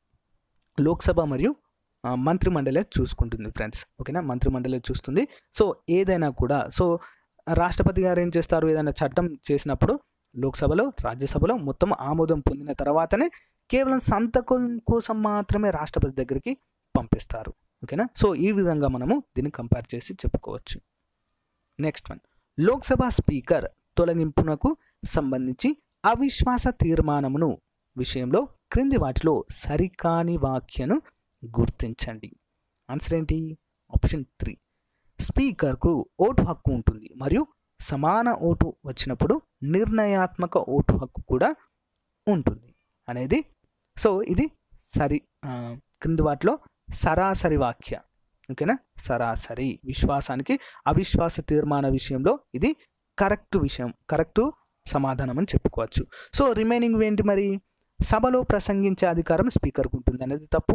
లోక్సభ మరియు ఆ, మంత్రిమండలే చూసుకుంటుంది ఫ్రెండ్స్ ఓకేనా మంత్రిమండలే చూస్తుంది సో ఏదైనా కూడా సో రాష్ట్రపతి గారు ఏం చేస్తారు ఏదైనా చట్టం చేసినప్పుడు లోక్సభలో రాజ్యసభలో మొత్తం ఆమోదం పొందిన తర్వాతనే కేవలం సంతకం కోసం మాత్రమే రాష్ట్రపతి దగ్గరికి పంపిస్తారు ఓకేనా సో ఈ విధంగా మనము దీన్ని కంపేర్ చేసి చెప్పుకోవచ్చు నెక్స్ట్ వన్ లోక్సభ స్పీకర్ తొలగింపునకు సంబంధించి అవిశ్వాస తీర్మానమును విషయంలో క్రింది వాటిలో సరికాని వాక్యను గుర్తించండి ఆన్సర్ ఏంటి ఆప్షన్ త్రీ స్పీకర్కు ఓటు హక్కు ఉంటుంది మరియు సమాన ఓటు వచ్చినప్పుడు నిర్ణయాత్మక ఓటు హక్కు కూడా ఉంటుంది అనేది సో ఇది సరి ఆ, క్రింది వాటిలో సరాసరి వాక్య ఓకేనా సరాసరి విశ్వాసానికి అవిశ్వాస తీర్మాన విషయంలో ఇది కరెక్ట్ విషయం కరెక్ట్ సమాధానం అని చెప్పుకోవచ్చు సో రిమైనింగ్ ఏంటి మరి సభలో ప్రసంగించే అధికారం స్పీకర్కు ఉంటుంది అనేది తప్పు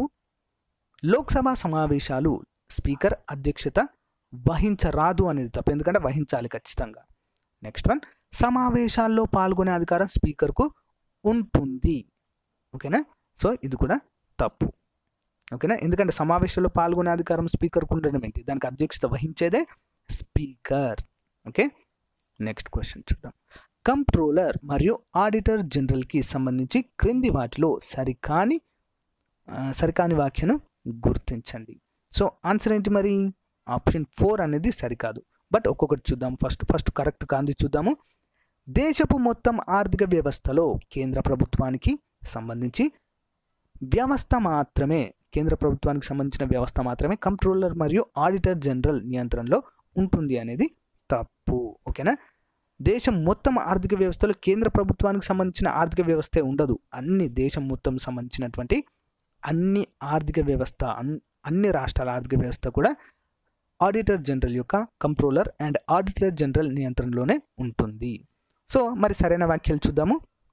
లోక్సభ సమావేశాలు స్పీకర్ అధ్యక్షత వహించరాదు అనేది తప్పు ఎందుకంటే వహించాలి ఖచ్చితంగా నెక్స్ట్ వన్ సమావేశాల్లో పాల్గొనే అధికారం స్పీకర్కు ఉంటుంది ఓకేనా సో ఇది కూడా తప్పు ఓకేనా ఎందుకంటే సమావేశంలో పాల్గొనే అధికారం స్పీకర్కు ఉండడం ఏంటి దానికి అధ్యక్షత వహించేదే స్పీకర్ ఓకే నెక్స్ట్ క్వశ్చన్ చూద్దాం కంట్రోలర్ మరియు ఆడిటర్ జనరల్కి సంబంధించి క్రింది వాటిలో సరికాని ఆ, సరికాని వాక్యను గుర్తించండి సో ఆన్సర్ ఏంటి మరి ఆప్షన్ ఫోర్ అనేది సరికాదు బట్ ఒక్కొక్కటి చూద్దాం ఫస్ట్ ఫస్ట్ కరెక్ట్ కాంది చూద్దాము దేశపు మొత్తం ఆర్థిక వ్యవస్థలో కేంద్ర ప్రభుత్వానికి సంబంధించి వ్యవస్థ మాత్రమే కేంద్ర ప్రభుత్వానికి సంబంధించిన వ్యవస్థ మాత్రమే కంట్రోలర్ మరియు ఆడిటర్ జనరల్ నియంత్రణలో ఉంటుంది అనేది తప్పు ఓకేనా దేశం మొత్తం ఆర్థిక వ్యవస్థలో కేంద్ర ప్రభుత్వానికి సంబంధించిన ఆర్థిక వ్యవస్థే ఉండదు అన్ని దేశం మొత్తం సంబంధించినటువంటి అన్ని ఆర్థిక వ్యవస్థ అన్- అన్ని రాష్ట్రాల ఆర్థిక వ్యవస్థ కూడా ఆడిటర్ జనరల్ యొక్క కంట్రోలర్ అండ్ ఆడిటర్ జనరల్ నియంత్రణలోనే ఉంటుంది సో మరి సరైన వ్యాఖ్యలు చూద్దాము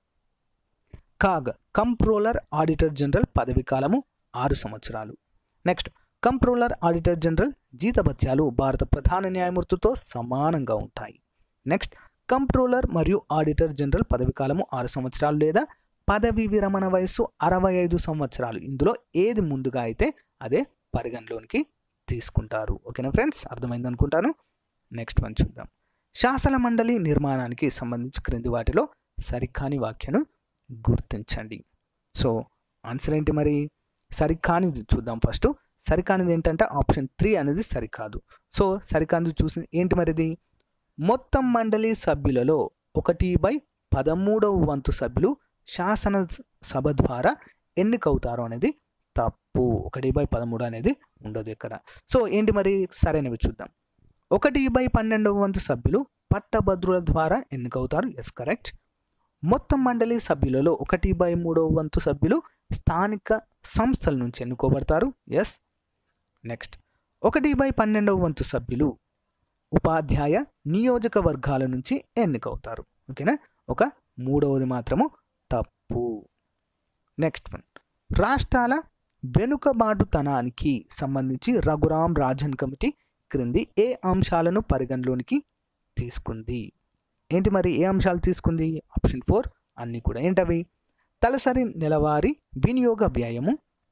కాగ్ కంట్రోలర్ ఆడిటర్ జనరల్ పదవి కాలము ఆరు సంవత్సరాలు నెక్స్ట్ కంట్రోలర్ ఆడిటర్ జనరల్ జీతభత్యాలు భారత ప్రధాన న్యాయమూర్తితో సమానంగా ఉంటాయి నెక్స్ట్ కంట్రోలర్ మరియు ఆడిటర్ జనరల్ పదవి కాలము ఆరు సంవత్సరాలు లేదా పదవి విరమణ వయస్సు అరవై ఐదు సంవత్సరాలు ఇందులో ఏది ముందుగా అయితే అదే పరిగణలోనికి తీసుకుంటారు ఓకేనా ఫ్రెండ్స్ అర్థమైంది అనుకుంటాను నెక్స్ట్ వన్ చూద్దాం శాసన మండలి నిర్మాణానికి సంబంధించి క్రింది వాటిలో సరికాని వాక్యను గుర్తించండి సో ఆన్సర్ ఏంటి మరి సరికానిది చూద్దాం ఫస్ట్ సరికానిది ఏంటంటే ఆప్షన్ త్రీ అనేది సరికాదు సో సరికానిది చూసి ఏంటి మరిది మొత్తం మండలి సభ్యులలో ఒకటి బై పదమూడవ వంతు సభ్యులు శాసన సభ ద్వారా ఎన్నికవుతారు అనేది తప్పు ఒకటి బై పదమూడు అనేది ఉండదు ఇక్కడ సో ఏంటి మరి సరైనవి చూద్దాం ఒకటి బై పన్నెండవ వంతు సభ్యులు పట్టభద్రుల ద్వారా ఎన్నికవుతారు ఎస్ కరెక్ట్ మొత్తం మండలి సభ్యులలో ఒకటి బై మూడవ వంతు సభ్యులు స్థానిక సంస్థల నుంచి ఎన్నుకోబడతారు ఎస్ నెక్స్ట్ ఒకటి బై పన్నెండవ వంతు సభ్యులు ఉపాధ్యాయ నియోజకవర్గాల నుంచి ఎన్నికవుతారు ఓకేనా ఒక మూడవది మాత్రము తప్పు నెక్స్ట్ వన్ రాష్ట్రాల వెనుకబాటుతనానికి సంబంధించి రఘురాం రాజన్ కమిటీ క్రింది ఏ అంశాలను పరిగణలోనికి తీసుకుంది ఏంటి మరి ఏ అంశాలు తీసుకుంది ఆప్షన్ ఫోర్ అన్నీ కూడా ఏంటవి తలసరి నెలవారీ వినియోగ వ్యయము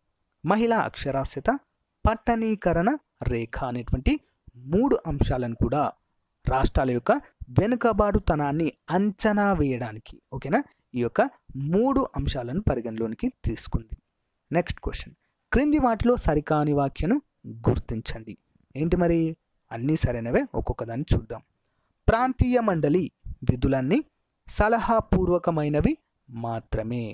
మహిళా అక్షరాస్యత పట్టణీకరణ రేఖ అనేటువంటి మూడు అంశాలను కూడా రాష్ట్రాల యొక్క వెనుకబాటుతనాన్ని అంచనా వేయడానికి ఓకేనా ఈ యొక్క మూడు అంశాలను పరిగణలోనికి తీసుకుంది నెక్స్ట్ క్వశ్చన్ క్రింది వాటిలో సరికాని వాక్యను గుర్తించండి ఏంటి మరి అన్నీ సరైనవే ఒక్కొక్క దాన్ని చూద్దాం ప్రాంతీయ మండలి విధులన్నీ సలహాపూర్వకమైనవి మాత్రమే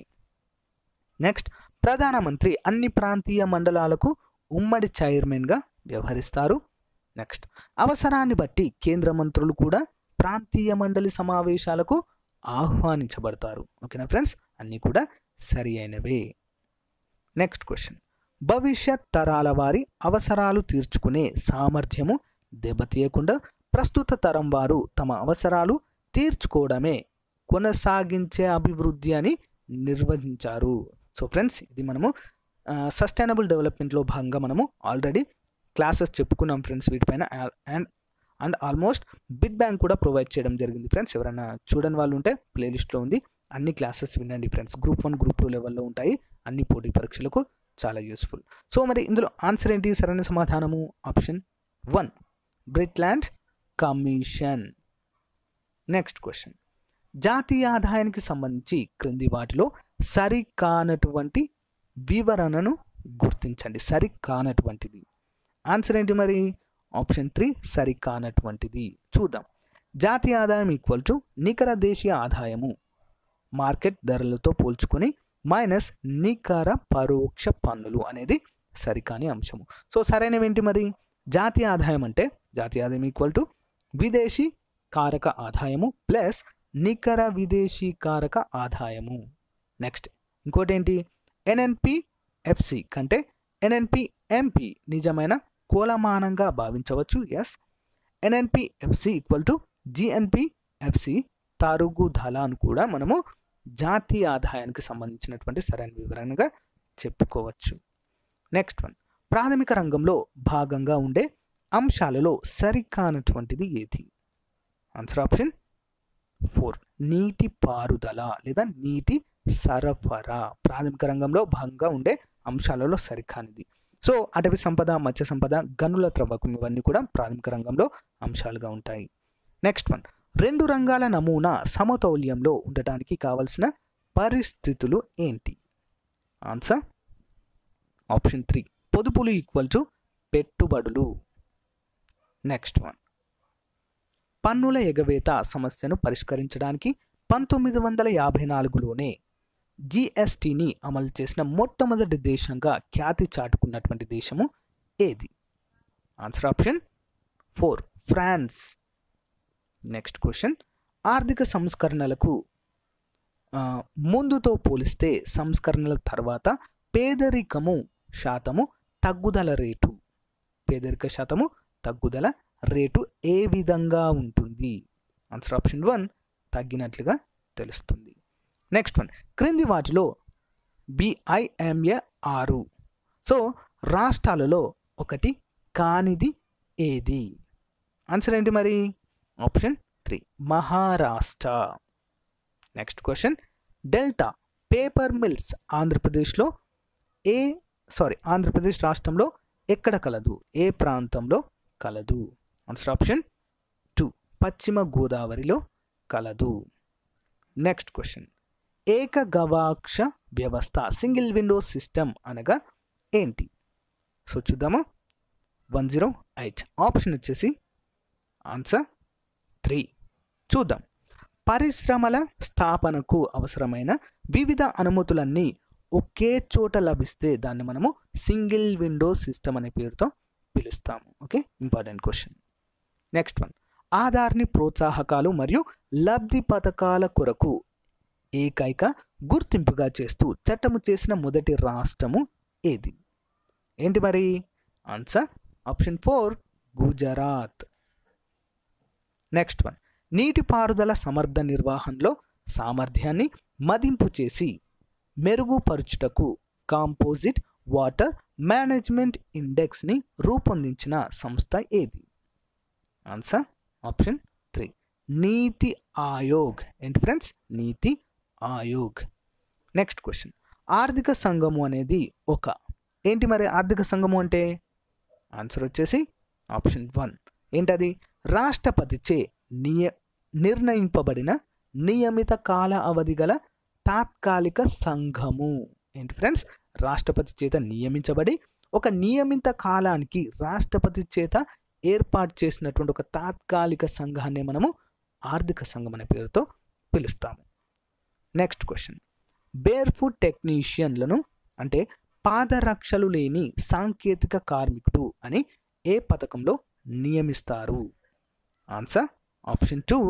నెక్స్ట్ ప్రధానమంత్రి అన్ని ప్రాంతీయ మండలాలకు ఉమ్మడి చైర్మన్గా వ్యవహరిస్తారు నెక్స్ట్ అవసరాన్ని బట్టి కేంద్ర మంత్రులు కూడా ప్రాంతీయ మండలి సమావేశాలకు ఆహ్వానించబడతారు ఓకేనా ఫ్రెండ్స్ అన్నీ కూడా సరి అయినవే నెక్స్ట్ క్వశ్చన్ భవిష్యత్ తరాల వారి అవసరాలు తీర్చుకునే సామర్థ్యము దెబ్బతీయకుండా ప్రస్తుత తరం వారు తమ అవసరాలు తీర్చుకోవడమే కొనసాగించే అభివృద్ధి అని నిర్వహించారు సో ఫ్రెండ్స్ ఇది మనము సస్టైనబుల్ డెవలప్మెంట్లో భాగంగా మనము ఆల్రెడీ క్లాసెస్ చెప్పుకున్నాం ఫ్రెండ్స్ వీటిపైన and and almost big bank కూడా ప్రొవైడ్ చేయడం జరిగింది ఫ్రెండ్స్ ఎవరైనా చూడని వాళ్ళు ఉంటే ప్లేలిస్ట్లో ఉంది అన్ని క్లాసెస్ వినండి friends group one group two లెవెల్లో ఉంటాయి అన్ని పోటీ పరీక్షలకు చాలా యూస్ఫుల్ సో మరి ఇందులో ఆన్సర్ ఏంటి సరైన సమాధానము option one Brundtland commission next question జాతీయ ఆదాయానికి సంబంధించి క్రింది వాటిలో సరి కానటువంటి వివరణను గుర్తించండి సరి కానటువంటిది ఆన్సర్ ఏంటి మరి ఆప్షన్ త్రీ సరి కానటువంటిది చూద్దాం జాతీయ ఆదాయం ఈక్వల్ టు నికర దేశీయ ఆదాయము మార్కెట్ ధరలతో పోల్చుకొని మైనస్ నికర పరోక్ష పన్నులు అనేది సరికాని అంశము సో సరైనవేంటి మరి జాతీయ ఆదాయం అంటే జాతీయ ఆదాయం ఈక్వల్ టు విదేశీ కారక ఆదాయము ప్లస్ నికర విదేశీ కారక ఆదాయము నెక్స్ట్ ఇంకోటి ఏంటి ఎన్ఎన్పి ఎఫ్సి కంటే ఎన్ఎన్పి ఎంపి నిజమైన కోలమానంగా భావించవచ్చు yes NNP FC equal to GNP FC తరుగుదల అని కూడా మనము జాతీయ ఆదాయానికి సంబంధించినటువంటి సరైన వివరణగా చెప్పుకోవచ్చు నెక్స్ట్ వన్ ప్రాథమిక రంగంలో భాగంగా ఉండే అంశాలలో సరికానటువంటిది ఏది ఆన్సర్ ఆప్షన్ ఫోర్ నీటి పారుదల లేదా నీటి సరఫరా ప్రాథమిక రంగంలో భాగంగా ఉండే అంశాలలో సరికానిది సో అటవీ సంపద మత్స్య సంపద గనుల త్రవ్వకం ఇవన్నీ కూడా ప్రాథమిక రంగంలో అంశాలుగా ఉంటాయి నెక్స్ట్ వన్ రెండు రంగాల నమూనా సమతౌల్యంలో ఉండటానికి కావలసిన పరిస్థితులు ఏంటి ఆన్సర్ ఆప్షన్ త్రీ పొదుపులు ఈక్వల్ టు పెట్టుబడులు నెక్స్ట్ వన్ పన్నుల ఎగవేత సమస్యను పరిష్కరించడానికి పంతొమ్మిది వందల యాభై నాలుగులోనే జిఎస్టిని అమలు చేసిన మొట్టమొదటి దేశంగా ఖ్యాతి చాటుకున్నటువంటి దేశము ఏది answer option four France next question ఆర్థిక సంస్కరణలకు ఆ, ముందుతో పోలిస్తే సంస్కరణల తర్వాత పేదరికము శాతము తగ్గుదల రేటు పేదరిక శాతము తగ్గుదల రేటు ఏ విధంగా ఉంటుంది ఆన్సర్ ఆప్షన్ వన్ తగ్గినట్లుగా తెలుస్తుంది నెక్స్ట్ వన్ క్రింది వాటిలో బిఐఎంఏ ఆరు సో రాష్ట్రాలలో ఒకటి కానిది ఏది ఆన్సర్ ఏంటి మరి option three Maharashtra next question delta paper mills ఆంధ్రప్రదేశ్లో ఏ సారీ ఆంధ్రప్రదేశ్ రాష్ట్రంలో ఎక్కడ కలదు ఏ ప్రాంతంలో కలదు ఆన్సర్ ఆప్షన్ టూ పశ్చిమ గోదావరిలో కలదు నెక్స్ట్ క్వశ్చన్ ఏకగవాక్ష వ్యవస్థ సింగిల్ విండో సిస్టమ్ అనగా ఏంటి సో చూద్దామా వన్ జీరో ఎయిట్ ఆప్షన్ వచ్చేసి ఆన్సర్ త్రీ చూద్దాం పరిశ్రమల స్థాపనకు అవసరమైన వివిధ అనుమతులన్నీ ఒకే చోట లభిస్తే దాన్ని మనము సింగిల్ విండో సిస్టమ్ అనే పేరుతో పిలుస్తాము okay important question next one ఆధార్ని ప్రోత్సాహకాలు మరియు లబ్ధి పథకాల కొరకు ఏకైక గుర్తింపుగా చేస్తూ చట్టము చేసిన మొదటి రాష్ట్రము ఏది ఏంటి మరి answer option four Gujarat next one నీటిపారుదల సమర్థ నిర్వహణలో సామర్థ్యాన్ని మదింపు చేసి మెరుగుపరుచుటకు కాంపోజిట్ వాటర్ మేనేజ్మెంట్ ఇండెక్స్ని రూపొందించిన సంస్థ ఏది ఆన్సర్ ఆప్షన్ త్రీ నీతి ఆయోగ్ ఏంటి ఫ్రెండ్స్ నీతి ఆయోగ్ నెక్స్ట్ క్వశ్చన్ ఆర్థిక సంఘము అనేది ఒక ఏంటి మరి ఆర్థిక సంఘము అంటే ఆన్సర్ వచ్చేసి ఆప్షన్ వన్ ఏంటది రాష్ట్రపతిచే నియ నిర్ణయింపబడిన నియమిత కాల అవధి గల తాత్కాలిక సంఘము ఏంటి ఫ్రెండ్స్ రాష్ట్రపతి చేత నియమించబడి ఒక నియమిత కాలానికి రాష్ట్రపతి చేత ఏర్పాటు చేసినటువంటి ఒక తాత్కాలిక సంఘాన్ని మనము ఆర్థిక సంఘం అనే పేరుతో పిలుస్తాము నెక్స్ట్ క్వశ్చన్ బేర్ ఫుడ్ టెక్నీషియన్లను అంటే పాదరక్షలు లేని సాంకేతిక కార్మికుడు అని ఏ పథకంలో నియమిస్తారు answer option two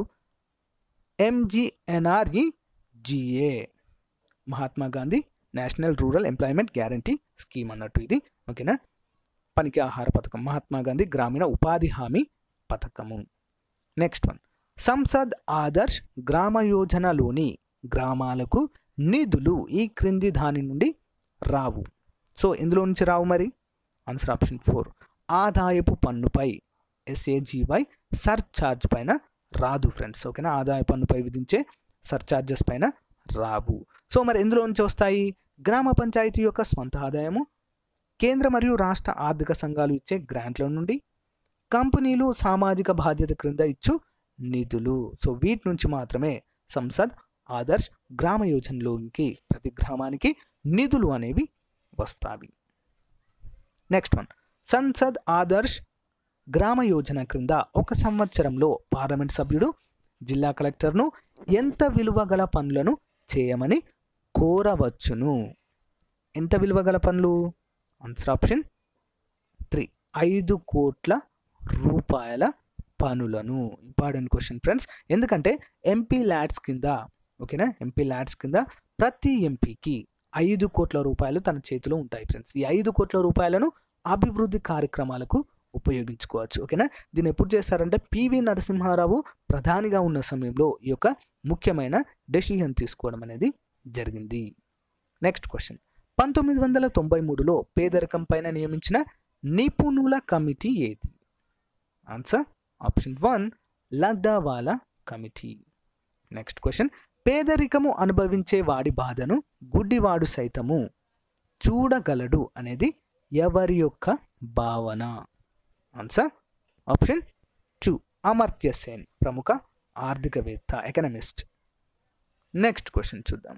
MGNREGA Mahatma Gandhi national rural employment guarantee scheme అన్నట్టు ఇది ఓకేనా పనికి ఆహార పథకం మహాత్మా గాంధీ గ్రామీణ ఉపాధి హామీ పథకము నెక్స్ట్ వన్ సంసద్ ఆదర్శ్ గ్రామ యోజనలోని గ్రామాలకు నిధులు ఈ క్రింది దాని నుండి రావు సో ఇందులో నుంచి రావు మరి ఆన్సర్ ఆప్షన్ ఫోర్ ఆదాయపు పన్నుపై ఎస్ఏజీవై సర్ఛార్జ్ పైన రాదు ఫ్రెండ్స్ ఓకేనా ఆదాయ పన్నుపై విధించే సర్ఛార్జెస్ పైన రావు సో మరి ఎందులో నుంచి వస్తాయి గ్రామ పంచాయతీ యొక్క స్వంత ఆదాయము కేంద్ర మరియు రాష్ట్ర ఆర్థిక సంఘాలు ఇచ్చే గ్రాంట్ల నుండి కంపెనీలు సామాజిక బాధ్యత క్రింద ఇచ్చు నిధులు సో వీటి నుంచి మాత్రమే సంసద్ ఆదర్శ్ గ్రామ యోజనలోనికి ప్రతి గ్రామానికి నిధులు అనేవి వస్తాయి నెక్స్ట్ వన్ సంసద్ ఆదర్శ్ గ్రామ యోజన క్రింద ఒక సంవత్సరంలో పార్లమెంట్ సభ్యుడు జిల్లా కలెక్టర్ను ఎంత విలువ గల పనులను చేయమని కోరవచ్చును ఎంత విలువ గల పనులు ఆన్సర్ ఆప్షన్ త్రీ ఐదు కోట్ల రూపాయల పనులను ఇంపార్టెంట్ క్వశ్చన్ ఫ్రెండ్స్ ఎందుకంటే ఎంపీ ల్యాడ్స్ కింద ఓకేనా ఎంపీ ల్యాడ్స్ కింద ప్రతి ఎంపీకి ఐదు కోట్ల రూపాయలు తన చేతిలో ఉంటాయి ఫ్రెండ్స్ ఈ ఐదు కోట్ల రూపాయలను అభివృద్ధి కార్యక్రమాలకు ఉపయోగించుకోవచ్చు ఓకేనా దీన్ని ఎప్పుడు చేస్తారంటే పివి నరసింహారావు ప్రధానిగా ఉన్న సమయంలో ఈ యొక్క ముఖ్యమైన డెసిషన్ తీసుకోవడం అనేది జరిగింది నెక్స్ట్ క్వశ్చన్ పంతొమ్మిది వందల తొంభై మూడులో పేదరికం పైన నియమించిన నిపుణుల కమిటీ ఏది answer option one Lakdawala committee next question పేదరికము అనుభవించే వాడి బాధను గుడ్డివాడు సైతము చూడగలడు అనేది ఎవరి యొక్క భావన answer option two Amartya Sen ప్రముఖ ఆర్థికవేత్త ఎకనమిస్ట్ నెక్స్ట్ క్వశ్చన్ చూద్దాం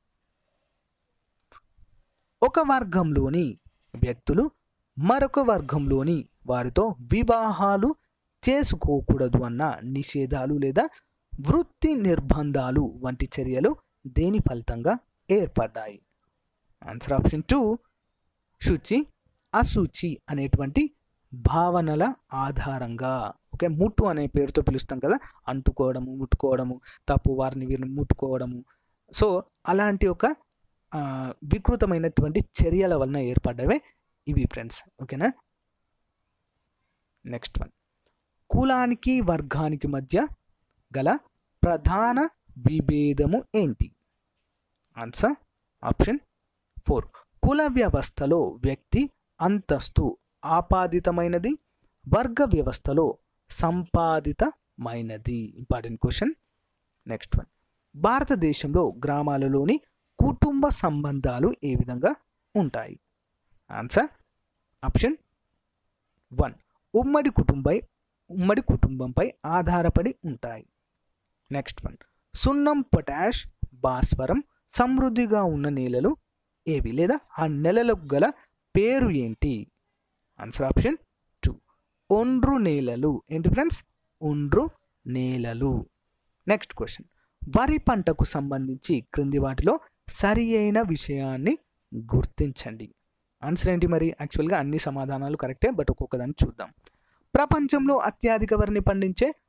ఒక వర్గంలోని వ్యక్తులు మరొక వర్గంలోని వారితో వివాహాలు చేసుకోకూడదు అన్న నిషేధాలు లేదా వృత్తి నిర్బంధాలు వంటి చర్యలు దేని ఫలితంగా ఏర్పడ్డాయి ఆన్సర్ ఆప్షన్ టూ శుచి అశుచి అనేటువంటి భావనల ఆధారంగా ఓకే ముట్టు అనే పేరుతో పిలుస్తాం కదా అంటుకోవడము ముట్టుకోవడము తప్పు వారిని వీరిని ముట్టుకోవడము సో అలాంటి ఒక ఆ, వికృతమైనటువంటి చర్యల వలన ఏర్పడ్డవే ఇవి ఫ్రెండ్స్ ఓకేనా నెక్స్ట్ వన్ కులానికి వర్గానికి మధ్య గల ప్రధాన విభేదము ఏంటి ఆన్సర్ ఆప్షన్ ఫోర్ కుల వ్యవస్థలో వ్యక్తి అంతస్తు ఆపాదితమైనది వర్గ వ్యవస్థలో సంపాదితమైనది ఇంపార్టెంట్ క్వశ్చన్ నెక్స్ట్ వన్ భారతదేశంలో గ్రామాలలోని కుటుంబ సంబంధాలు ఏ విధంగా ఉంటాయి ఆన్సర్ ఆప్షన్ వన్ ఉమ్మడి కుటుంబై ఉమ్మడి కుటుంబంపై ఆధారపడి ఉంటాయి నెక్స్ట్ వన్ సున్నం పొటాష్ భాస్వరం సమృద్ధిగా ఉన్న నేలలు ఏవి లేదా ఆ నెలలకు గల పేరు ఏంటి ఆన్సర్ ఆప్షన్ టూ ఒండ్రు నేలలు ఏంటి ఫ్రెండ్స్ ఒండ్రు నేలలు నెక్స్ట్ క్వశ్చన్ వరి పంటకు సంబంధించి క్రింది వాటిలో సరి అయిన విషయాన్ని గుర్తించండి ఆన్సర్ ఏంటి మరి యాక్చువల్గా అన్ని సమాధానాలు కరెక్టే బట్ ఒక్కొక్క దాన్ని చూద్దాం ప్రపంచంలో అత్యధిక వరిని పండించే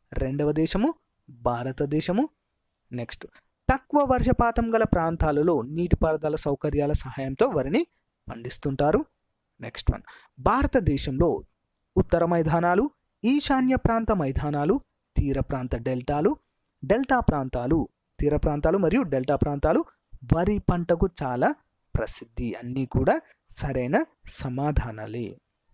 రెండవ దేశము భారతదేశము నెక్స్ట్ తక్కువ వర్షపాతం గల ప్రాంతాలలో నీటిపారుదల సౌకర్యాల సహాయంతో వరిని పండిస్తుంటారు నెక్స్ట్ వన్ భారతదేశంలో ఉత్తర మైదానాలు ఈశాన్య ప్రాంత మైదానాలు తీర ప్రాంత డెల్టాలు డెల్టా ప్రాంతాలు తీర ప్రాంతాలు మరియు డెల్టా ప్రాంతాలు వరి పంటకు చాలా ప్రసిద్ధి అన్నీ కూడా సరైన సమాధానాలే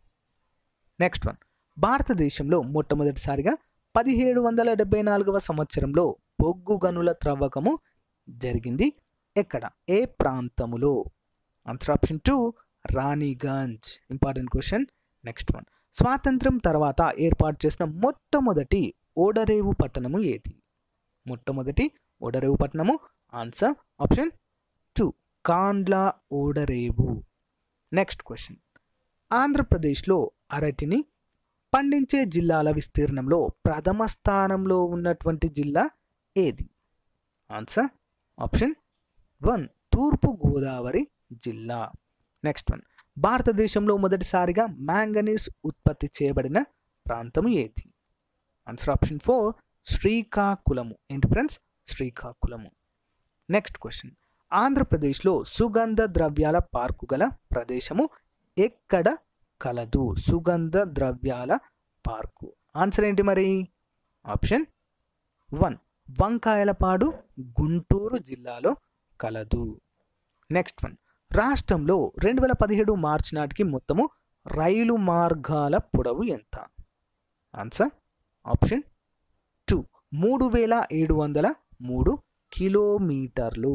నెక్స్ట్ వన్ భారతదేశంలో మొట్టమొదటిసారిగా పదిహేడు వందల డెబ్బై నాలుగవ సంవత్సరంలో బొగ్గు గనుల త్రవ్వకము జరిగింది ఎక్కడ ఏ ప్రాంతములో answer option two Raniganj important question next one స్వాతంత్రం తర్వాత ఏర్పాటు చేసిన మొట్టమొదటి ఓడరేవు పట్టణము ఏది మొట్టమొదటి ఓడరేవు పట్టణము ఆన్సర్ ఆప్షన్ టూ కాండ్లా ఓడరేవు నెక్స్ట్ క్వశ్చన్ ఆంధ్రప్రదేశ్లో అరటిని పండించే జిల్లాల విస్తీర్ణంలో ప్రథమ స్థానంలో ఉన్నటువంటి జిల్లా ఏది ఆన్సర్ ఆప్షన్ వన్ తూర్పు గోదావరి జిల్లా నెక్స్ట్ వన్ భారతదేశంలో మొదటిసారిగా మ్యాంగనీస్ ఉత్పత్తి చేయబడిన ప్రాంతం ఏది ఆన్సర్ ఆప్షన్ ఫోర్ శ్రీకాకుళము ఏంటి ఫ్రెండ్స్ శ్రీకాకుళము నెక్స్ట్ క్వశ్చన్ ఆంధ్రప్రదేశ్లో సుగంధ ద్రవ్యాల పార్కు గల ప్రదేశము ఎక్కడ కలదు సుగంధ ద్రవ్యాల పార్కు ఆన్సర్ ఏంటి మరి ఆప్షన్ వన్ వంకాయలపాడు గుంటూరు జిల్లాలో కలదు నెక్స్ట్ వన్ రాష్ట్రంలో రెండు వేల పదిహేడు మార్చి నాటికి మొత్తము రైలు మార్గాల పొడవు ఎంత ఆన్సర్ ఆప్షన్ టూ మూడు వేల ఏడు వందల మూడు కిలోమీటర్లు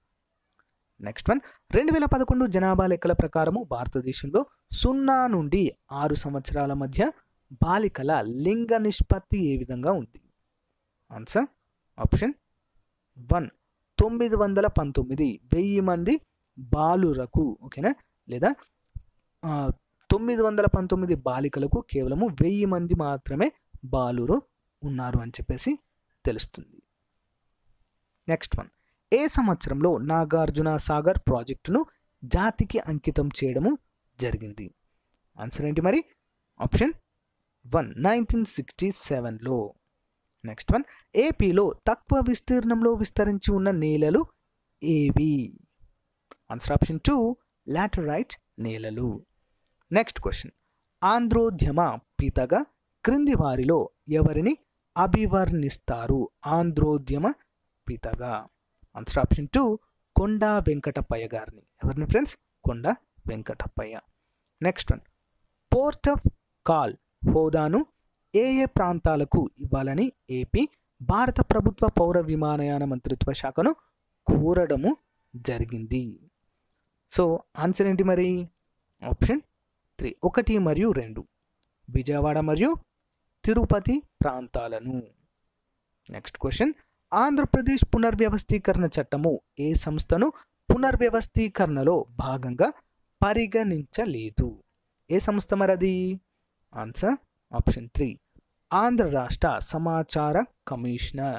నెక్స్ట్ వన్ రెండు వేల పదకొండు జనాభా లెక్కల ప్రకారము భారతదేశంలో సున్నా నుండి ఆరు సంవత్సరాల మధ్య బాలికల లింగ నిష్పత్తి ఏ విధంగా ఉంది ఆన్సర్ ఆప్షన్ వన్ తొమ్మిది వందల పంతొమ్మిది వెయ్యి మంది బాలురకు ఓకేనా లేదా ఆ, తొమ్మిది వందల పంతొమ్మిది బాలికలకు కేవలము వెయ్యి మంది మాత్రమే బాలురు ఉన్నారు అని చెప్పేసి తెలుస్తుంది నెక్స్ట్ వన్ ఏ సంవత్సరంలో నాగార్జున సాగర్ ప్రాజెక్టును జాతికి అంకితం చేయడము జరిగింది ఆన్సర్ ఏంటి మరి ఆప్షన్ వన్ నైన్టీన్ సిక్స్టీ సెవెన్లో నెక్స్ట్ వన్ ఏపీలో తక్కువ విస్తీర్ణంలో విస్తరించి ఉన్న నేలలు ఏవి ఆన్సర్ ఆప్షన్ టూ లాటరైట్ నేలలు నెక్స్ట్ క్వశ్చన్ ఆంధ్రోద్యమ పితగా క్రింది వారిలో ఎవరిని అభివర్ణిస్తారు ఆంధ్రోద్యమ పితగా answer option two Konda Venkatappayya గారిని ఎవరిని friends Konda Venkatappayya next one port of call హోదాను ఏ ఏ ప్రాంతాలకు ఇవ్వాలని ఏపీ భారత ప్రభుత్వ పౌర విమానయాన మంత్రిత్వ శాఖను కోరడము జరిగింది సో ఆన్సర్ ఏంటి మరి ఆప్షన్ త్రీ ఒకటి మరియు రెండు విజయవాడ మరియు తిరుపతి ప్రాంతాలను నెక్స్ట్ క్వశ్చన్ ఆంధ్రప్రదేశ్ పునర్వ్యవస్థీకరణ చట్టము ఏ సంస్థను పునర్వ్యవస్థీకరణలో భాగంగా పరిగణించలేదు ఏ సంస్థ మరి అది ఆన్సర్ ఆప్షన్ త్రీ ఆంధ్ర రాష్ట్ర సమాచార commissioner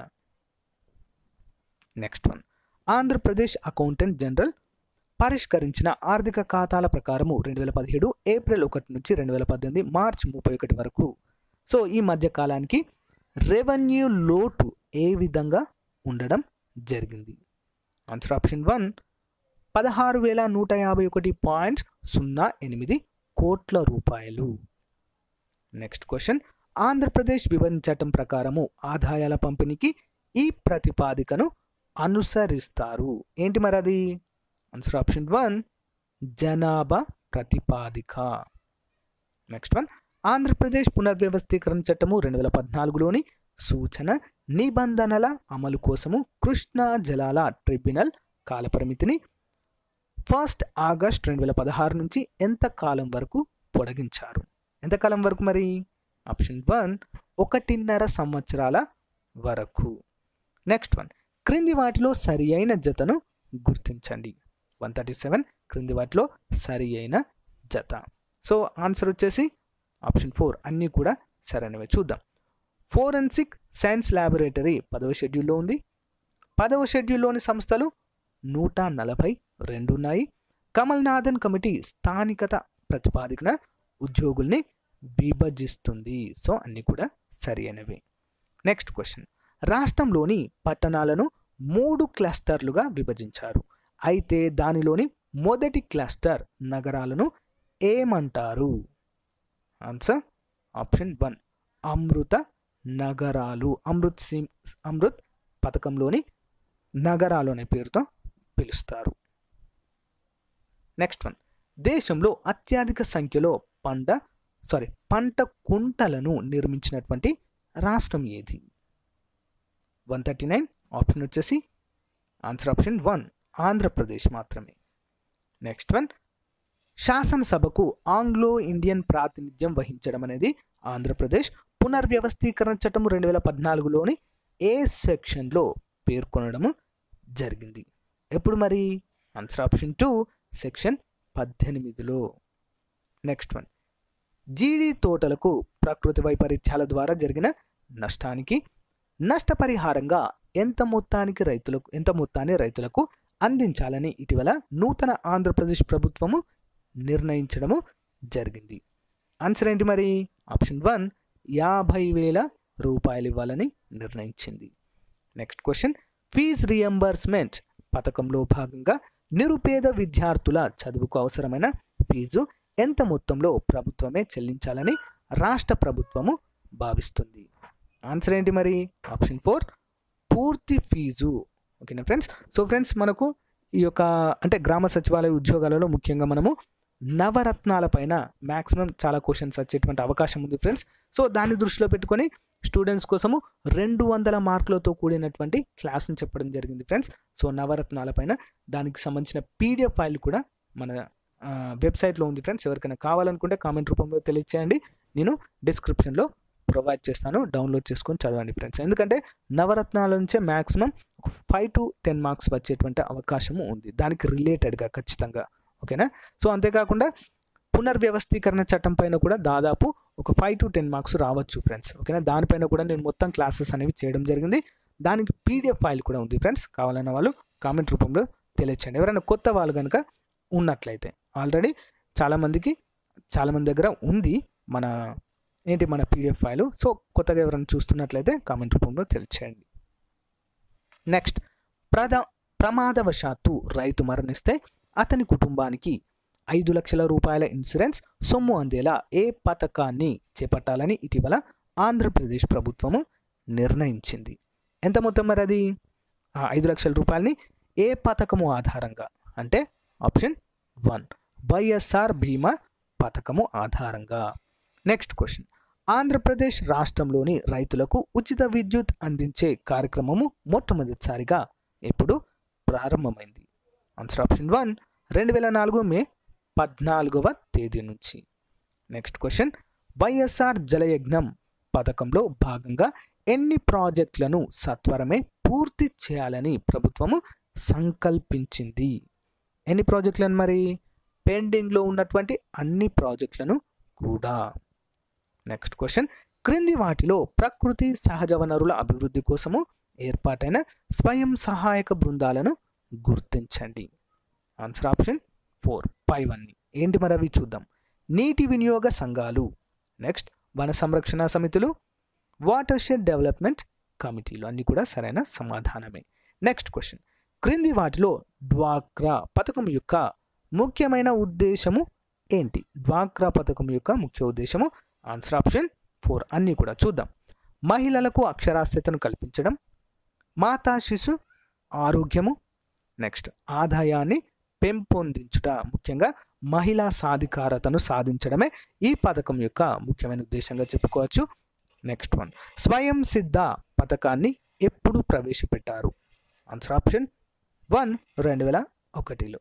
next one Andhra Pradesh accountant general పరిష్కరించిన ఆర్థిక ఖాతాల ప్రకారము రెండు వేల పదిహేడు ఏప్రిల్ ఒకటి నుంచి రెండు వేల పద్దెనిమిది మార్చ్ ముప్పై ఒకటి వరకు సో ఈ మధ్య కాలానికి రెవెన్యూ లోటు ఏ విధంగా ఉండడం జరిగింది ఆన్సర్ ఆప్షన్ వన్ పదహారు వేల నూట యాభై ఒకటి పాయింట్ సున్నా ఎనిమిది కోట్ల రూపాయలు నెక్స్ట్ క్వశ్చన్ ఆంధ్రప్రదేశ్ విభజన చట్టం ప్రకారము ఆదాయాల పంపిణీకి ఈ ప్రతిపాదికను అనుసరిస్తారు ఏంటి మరి అది ఆన్సర్ ఆప్షన్ వన్ జనాభా ప్రతిపాదిక నెక్స్ట్ వన్ ఆంధ్రప్రదేశ్ పునర్వ్యవస్థీకరణ చట్టము రెండు వేల పద్నాలుగులోని సూచన నిబంధనల అమలు కోసము కృష్ణా జలాల ట్రిబ్యునల్ కాలపరిమితిని ఫస్ట్ ఆగస్ట్ రెండు వేల పదహారు నుంచి ఎంత కాలం వరకు పొడిగించారు ఎంతకాలం వరకు మరి ఆప్షన్ వన్ ఒకటిన్నర సంవత్సరాల వరకు నెక్స్ట్ వన్ క్రింది వాటిలో సరి అయిన జతను గుర్తించండి వన్ థర్టీ సెవెన్ క్రింది వాటిలో సరి అయిన జత సో ఆన్సర్ వచ్చేసి ఆప్షన్ ఫోర్ అన్నీ కూడా సరైనవే చూద్దాం ఫోరెన్సిక్ సైన్స్ ల్యాబొరేటరీ పదవ షెడ్యూల్లో ఉంది పదవ షెడ్యూల్లోని సంస్థలు నూట నలభై రెండు ఉన్నాయి కమల్నాథన్ కమిటీ స్థానికత ప్రతిపాదికన ఉద్యోగుల్ని విభజిస్తుంది సో అన్నీ కూడా సరి అయినవి నెక్స్ట్ క్వశ్చన్ రాష్ట్రంలోని పట్టణాలను మూడు క్లస్టర్లుగా విభజించారు అయితే దానిలోని మొదటి క్లస్టర్ నగరాలను ఏమంటారు ఆన్సర్ ఆప్షన్ వన్ అమృత నగరాలు అమృత్ సిమ్ అమృత్ పథకంలోని నగరాలు అనే పేరుతో పిలుస్తారు నెక్స్ట్ వన్ దేశంలో అత్యధిక సంఖ్యలో పంట సారీ పంట కుంటలను నిర్మించినటువంటి రాష్ట్రం ఏది వన్ థర్టీ నైన్ ఆప్షన్ వచ్చేసి ఆన్సర్ ఆప్షన్ వన్ ఆంధ్రప్రదేశ్ మాత్రమే నెక్స్ట్ వన్ శాసనసభకు ఆంగ్లో ఇండియన్ ప్రాతినిధ్యం వహించడం అనేది ఆంధ్రప్రదేశ్ పునర్వ్యవస్థీకరణ చట్టం రెండు వేల పద్నాలుగులోని ఏ సెక్షన్లో పేర్కొనడము జరిగింది ఎప్పుడు మరి ఆన్సర్ ఆప్షన్ టూ సెక్షన్ పద్దెనిమిదిలో నెక్స్ట్ వన్ జీడి తోటలకు ప్రకృతి వైపరీత్యాల ద్వారా జరిగిన నష్టానికి నష్టపరిహారంగా ఎంత మొత్తానికి రైతులకు ఎంత మొత్తాన్ని రైతులకు అందించాలని ఇటీవల నూతన ఆంధ్రప్రదేశ్ ప్రభుత్వము నిర్ణయించడము జరిగింది ఆన్సర్ ఏంటి మరి ఆప్షన్ వన్ యాభై వేల రూపాయలు ఇవ్వాలని నిర్ణయించింది నెక్స్ట్ క్వశ్చన్ ఫీజ్ రియంబర్స్మెంట్ పథకంలో భాగంగా నిరుపేద విద్యార్థుల చదువుకు అవసరమైన ఫీజు ఎంత మొత్తంలో ప్రభుత్వమే చెల్లించాలని రాష్ట్ర ప్రభుత్వము భావిస్తుంది ఆన్సర్ ఏంటి మరి ఆప్షన్ ఫోర్ పూర్తి ఫీజు ఓకేనా ఫ్రెండ్స్ సో ఫ్రెండ్స్ మనకు ఈ యొక్క అంటే గ్రామ సచివాలయ ఉద్యోగాలలో ముఖ్యంగా మనము నవరత్నాల పైన మ్యాక్సిమం చాలా క్వశ్చన్స్ వచ్చేటువంటి అవకాశం ఉంది ఫ్రెండ్స్ సో దాన్ని దృష్టిలో పెట్టుకొని స్టూడెంట్స్ కోసము రెండు వందల మార్కులతో కూడినటువంటి క్లాస్ని చెప్పడం జరిగింది ఫ్రెండ్స్ సో నవరత్నాల పైన దానికి సంబంధించిన పీడిఎఫ్ ఫైల్ కూడా మన వెబ్సైట్లో ఉంది ఫ్రెండ్స్ ఎవరికైనా కావాలనుకుంటే కామెంట్ రూపంలో తెలియచేయండి నేను డిస్క్రిప్షన్లో ప్రొవైడ్ చేస్తాను డౌన్లోడ్ చేసుకొని చదవండి ఫ్రెండ్స్ ఎందుకంటే నవరత్నాల నుంచే మ్యాక్సిమం ఒక ఫైవ్ టు టెన్ మార్క్స్ వచ్చేటువంటి అవకాశము ఉంది దానికి రిలేటెడ్గా ఖచ్చితంగా ఓకేనా సో అంతేకాకుండా పునర్వ్యవస్థీకరణ చట్టం పైన కూడా దాదాపు ఒక ఫైవ్ టు టెన్ మార్క్స్ రావచ్చు ఫ్రెండ్స్ ఓకేనా దానిపైన కూడా నేను మొత్తం క్లాసెస్ అనేవి చేయడం జరిగింది దానికి పీడిఎఫ్ ఫైల్ కూడా ఉంది ఫ్రెండ్స్ కావాలన్న వాళ్ళు కామెంట్ రూపంలో తెలియచేయండి ఎవరైనా కొత్త వాళ్ళు కనుక ఉన్నట్లయితే ఆల్రెడీ చాలామందికి చాలామంది దగ్గర ఉంది మన ఏంటి మన పీడిఎఫ్ ఫైల్ సో కొత్తగా ఎవరైనా చూస్తున్నట్లయితే కామెంట్ రూపంలో తెలియచేయండి నెక్స్ట్ ప్రధా ప్రమాదవశాత్తు రైతు మరణిస్తే అతని కుటుంబానికి ఐదు లక్షల రూపాయల ఇన్సూరెన్స్ సొమ్ము అందేలా ఏ పథకాన్ని చేపట్టాలని ఇటీవల ఆంధ్రప్రదేశ్ ప్రభుత్వము నిర్ణయించింది ఎంత మొత్తం మరి అది ఆ ఐదు లక్షల రూపాయలని ఏ పథకము ఆధారంగా అంటే ఆప్షన్ వన్ వైఎస్ఆర్ బీమా పథకము ఆధారంగా నెక్స్ట్ క్వశ్చన్ ఆంధ్రప్రదేశ్ రాష్ట్రంలోని రైతులకు ఉచిత విద్యుత్ అందించే కార్యక్రమము మొట్టమొదటిసారిగా ఎప్పుడు ప్రారంభమైంది ఆన్సర్ ఆప్షన్ వన్ రెండు వేల నాలుగు మే పద్నాలుగవ తేదీ నుంచి నెక్స్ట్ క్వశ్చన్ వైఎస్ఆర్ జలయజ్ఞం పథకంలో భాగంగా ఎన్ని ప్రాజెక్టులను సత్వరమే పూర్తి చేయాలని ప్రభుత్వము సంకల్పించింది ఎన్ని ప్రాజెక్టులను మరి పెండింగ్లో ఉన్నటువంటి అన్ని ప్రాజెక్టులను కూడా నెక్స్ట్ క్వశ్చన్ క్రింది వాటిలో ప్రకృతి సహజ వనరుల అభివృద్ధి కోసము ఏర్పాటైన స్వయం సహాయక బృందాలను గుర్తించండి ఆన్సర్ ఆప్షన్ ఫోర్ ఫైవ్ అన్ని ఏంటి మరి అవి చూద్దాం నీటి వినియోగ సంఘాలు నెక్స్ట్ వన సంరక్షణ సమితులు వాటర్ షెడ్ డెవలప్మెంట్ కమిటీలు అన్నీ కూడా సరైన సమాధానమే నెక్స్ట్ క్వశ్చన్ క్రింది వాటిలో డ్వాక్రా పథకం యొక్క ముఖ్యమైన ఉద్దేశము ఏంటి డ్వాక్రా పథకం యొక్క ముఖ్య ఉద్దేశము ఆన్సర్ ఆప్షన్ ఫోర్ అన్నీ కూడా చూద్దాం మహిళలకు అక్షరాస్యతను కల్పించడం మాతా శిశు ఆరోగ్యము నెక్స్ట్ ఆదాయాన్ని పెంపొందించుట ముఖ్యంగా మహిళా సాధికారతను సాధించడమే ఈ పథకం యొక్క ముఖ్యమైన ఉద్దేశంగా చెప్పుకోవచ్చు నెక్స్ట్ వన్ స్వయం సిద్ధ పథకాన్ని ఎప్పుడు ప్రవేశపెట్టారు ఆన్సర్ ఆప్షన్ వన్ రెండు వేల ఒకటిలో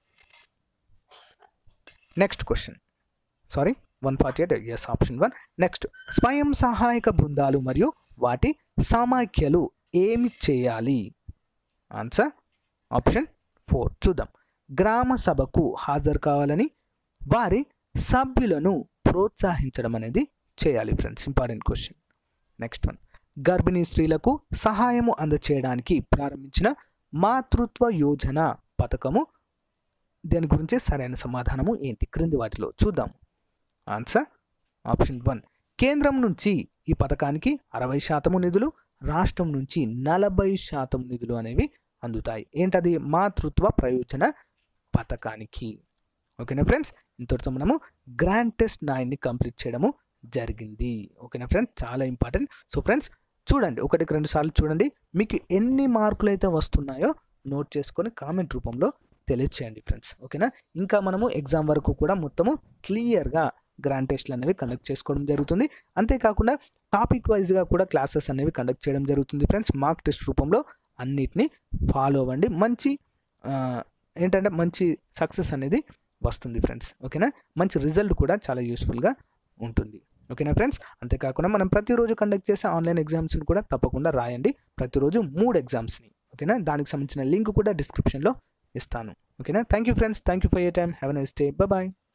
next question sorry one forty eight yes option one next స్వయం సహాయక బృందాలు మరియు వాటి సమాఖ్యలు ఏమి చేయాలి ఆన్సర్ ఆప్షన్ ఫోర్ చూద్దాం గ్రామ సభకు హాజరు కావాలని వారి సభ్యులను ప్రోత్సహించడం అనేది చేయాలి friends important question next one గర్భిణీ స్త్రీలకు సహాయము అందచేయడానికి ప్రారంభించిన మాతృత్వ యోజన పథకము దీని గురించి సరైన సమాధానము ఏంటి క్రింది వాటిలో చూద్దాం ఆన్సర్ ఆప్షన్ వన్ కేంద్రం నుంచి ఈ పథకానికి అరవై శాతము నిధులు రాష్ట్రం నుంచి నలభై శాతం నిధులు అనేవి అందుతాయి ఏంటది మాతృత్వ ప్రయోజన పథకానికి ఓకేనా ఫ్రెండ్స్ ఇంతటితో మనము గ్రాండ్ టెస్ట్ నైన్ని కంప్లీట్ చేయడము జరిగింది ఓకేనా ఫ్రెండ్స్ చాలా ఇంపార్టెంట్ సో ఫ్రెండ్స్ చూడండి ఒకటికి రెండు సార్లు చూడండి మీకు ఎన్ని మార్కులు అయితే వస్తున్నాయో నోట్ చేసుకొని కామెంట్ రూపంలో తెలియచేయండి ఫ్రెండ్స్ ఓకేనా ఇంకా మనము ఎగ్జామ్ వరకు కూడా మొత్తము క్లియర్గా గ్రాండ్ టెస్ట్లు అనేవి కండక్ట్ చేసుకోవడం జరుగుతుంది అంతేకాకుండా టాపిక్ వైజ్గా కూడా క్లాసెస్ అనేవి కండక్ట్ చేయడం జరుగుతుంది ఫ్రెండ్స్ మార్క్ టెస్ట్ రూపంలో అన్నిటిని ఫాలో అవ్వండి మంచి ఆ, ఏంటంటే మంచి సక్సెస్ అనేది వస్తుంది ఫ్రెండ్స్ ఓకేనా మంచి రిజల్ట్ కూడా చాలా యూస్ఫుల్గా ఉంటుంది ఓకేనా ఫ్రెండ్స్ అంతేకాకుండా మనం ప్రతిరోజు కండక్ట్ చేసే ఆన్లైన్ ఎగ్జామ్స్ని కూడా తప్పకుండా రాయండి ప్రతిరోజు మూడు ఎగ్జామ్స్ని ఓకేనా దానికి సంబంధించిన లింక్ కూడా డిస్క్రిప్షన్లో ఇస్తాను ఓకేనా thank you friends thank you for your time have a nice day bye